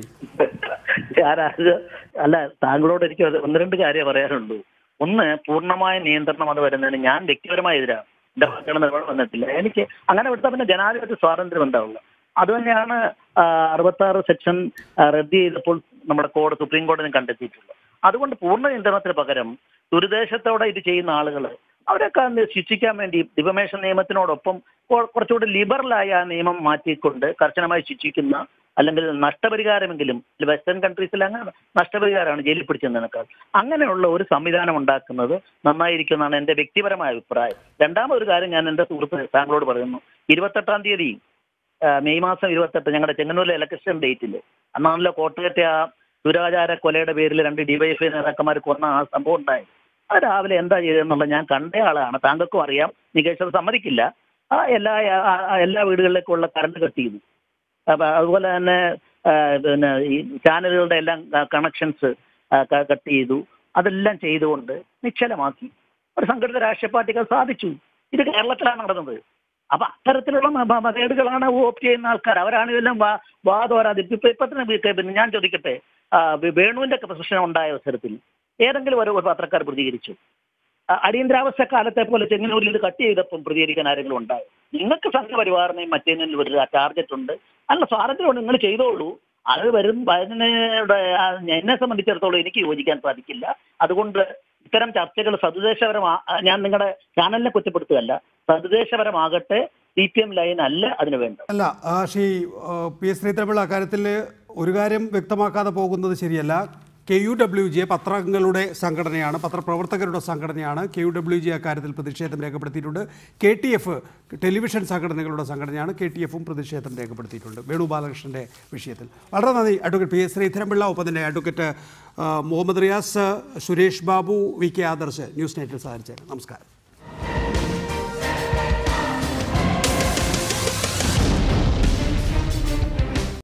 Speaker 7: ഞാനത് അല്ല താങ്കളോട് എനിക്ക് അത് ഒന്ന് രണ്ട് കാര്യം പറയാനുള്ളൂ ഒന്ന് പൂർണ്ണമായ നിയന്ത്രണം അത് വരുന്നതിന് ഞാൻ വ്യക്തിപരമായ എതിരാണ് എന്റെ മക്കളുടെ നിലപാട് വന്നിട്ടില്ല എനിക്ക് അങ്ങനെ വിട്ടാൽ പിന്നെ ജനാധിപത്യ സ്വാതന്ത്ര്യം ഉണ്ടാവുക അത് തന്നെയാണ് അറുപത്തി ആറ് സെക്ഷൻ റദ്ദ് ചെയ്തപ്പോൾ നമ്മുടെ കോടതി സുപ്രീം കോടതി കണ്ടെത്തിയിട്ടുള്ളത് അതുകൊണ്ട് പൂർണ്ണ നിയന്ത്രണത്തിന് പകരം ദുരുദ്ദേശത്തോടെ ഇത് ചെയ്യുന്ന ആളുകൾ അവരൊക്കെ അന്ന് ശിക്ഷിക്കാൻ വേണ്ടി ഡിഫമേഷൻ നിയമത്തിനോടൊപ്പം കൊ- കുറച്ചുകൂടി ലിബറലായ ആ നിയമം മാറ്റിക്കൊണ്ട് കർശനമായി ശിക്ഷിക്കുന്ന അല്ലെങ്കിൽ നഷ്ടപരിഹാരമെങ്കിലും വെസ്റ്റേൺ കൺട്രീസിൽ അങ്ങനെ നഷ്ടപരിഹാരമാണ് ജയിലിൽ പിടിച്ചതിനേക്കാൾ അങ്ങനെയുള്ള ഒരു സംവിധാനം ഉണ്ടാക്കുന്നത് നന്നായിരിക്കുമെന്നാണ് എൻ്റെ വ്യക്തിപരമായ അഭിപ്രായം രണ്ടാമതൊരു കാര്യം ഞാൻ എൻ്റെ സുഹൃത്ത് താങ്കളോട് പറയുന്നു ഇരുപത്തെട്ടാം തീയതി ആ, മെയ് മാസം ഇരുപത്തെട്ട് ഞങ്ങളുടെ ചെങ്ങന്നൂരിലെ ഇലക്ഷൻ ഡേറ്റിൽ അന്നാണല്ലോ കോട്ടയത്തെ ആ ദുരാചാര കൊലയുടെ പേരിൽ രണ്ട് ഡിവൈഎഫ്ഐ നേതാക്കന്മാർ കൊന്ന ആ സംഭവം ഉണ്ടായത് അത് രാവിലെ എന്താ ചെയ്തതെന്നുള്ളത് ഞാൻ കണ്ട ആളാണ് താങ്കൾക്കും അറിയാം നികേഷ് അത് സമ്മതിക്കില്ല ആ എല്ലാ ആ, ആ, എല്ലാ വീടുകളിലേക്കുള്ള കറണ്ട് കട്ട് ചെയ്തു അപ്പൊ അതുപോലെ തന്നെ ആ, പിന്നെ ഈ ചാനലുകളുടെ എല്ലാം കണക്ഷൻസ് കട്ട് ചെയ്തു അതെല്ലാം ചെയ്തുകൊണ്ട് നിശ്ചലമാക്കി ഒരു സംഘടിത രാഷ്ട്രീയ പാർട്ടികൾ സാധിച്ചു ഇത് കേരളത്തിലാണ് നടന്നത് അപ്പൊ അത്തരത്തിലുള്ള മ- മ- മതേടുകളാണ് ഓപ്റ്റ് ചെയ്യുന്ന ആൾക്കാർ അവരാണ് ഇതെല്ലാം വാ വാദോരാതി ഇപ്പൊ ഇപ്പൊ തന്നെ വി- പിന്നെ ഞാൻ ചോദിക്കട്ടെ ആ, വി- വേണുവിന്റെ ഒക്കെ പ്രശ്നം ഉണ്ടായ അവസരത്തിൽ ഏതെങ്കിലും ഒരു ഒരു പത്രക്കാർ പ്രതികരിച്ചു ആ, അടിയന്തരാവസ്ഥ കാലത്തെ പോലെ ചെങ്ങന്നൂരിൽ ഇത് കട്ട് ചെയ്തപ്പം പ്രതികരിക്കാൻ ആരെങ്കിലും ഉണ്ടായോ നിങ്ങൾക്ക് സംഘപരിവാറിനെയും മറ്റേതിനും ഒരു ടാർഗറ്റ് ഉണ്ട് അല്ല സ്വാതന്ത്ര്യമുണ്ട് നിങ്ങൾ ചെയ്തോളൂ അത് വരും അതിനോട് ആ, എന്നെ സംബന്ധിച്ചിടത്തോളം എനിക്ക് യോജിക്കാൻ സാധിക്കില്ല അതുകൊണ്ട് ഇത്തരം ചർച്ചകൾ സതുദ്ദേശപരമാ ഞാൻ നിങ്ങളുടെ ചാനലിനെ കുറ്റപ്പെടുത്തുകയല്ല സതുദ്ദേശപരമാകട്ടെ സി പി എം ലൈൻ അല്ല അതിന് വേണ്ടത്
Speaker 1: അല്ല ആ, ശ്രീ ആ, പി എസ് ശ്രീധരൻപിള്ള അക്കാര്യത്തിൽ ഒരു കാര്യം വ്യക്തമാക്കാതെ പോകുന്നത് ശരിയല്ല കെ യു ഡബ്ല്യു ജെ പത്രങ്ങളുടെ സംഘടനയാണ് പത്രപ്രവർത്തകരുടെ സംഘടനയാണ് കെ യു ഡബ്ല്യു ജെ അക്കാര്യത്തിൽ പ്രതിഷേധം രേഖപ്പെടുത്തിയിട്ടുണ്ട് കെ ടി എഫ് ടെലിവിഷൻ സംഘടനകളുടെ സംഘടനയാണ് കെ ടി എഫും പ്രതിഷേധം രേഖപ്പെടുത്തിയിട്ടുണ്ട് വേണു ബാലകൃഷ്ണൻ്റെ വിഷയത്തിൽ വളരെ നന്ദി അഡ്വക്കേറ്റ് പി എസ് ശ്രീധരൻപിള്ള ഒപ്പം തന്നെ അഡ്വക്കേറ്റ് ആ, Muhammad Riyas Suresh Babu V K Adarsh news നൈറ്റിൽ സഹകരിച്ചത് നമസ്കാരം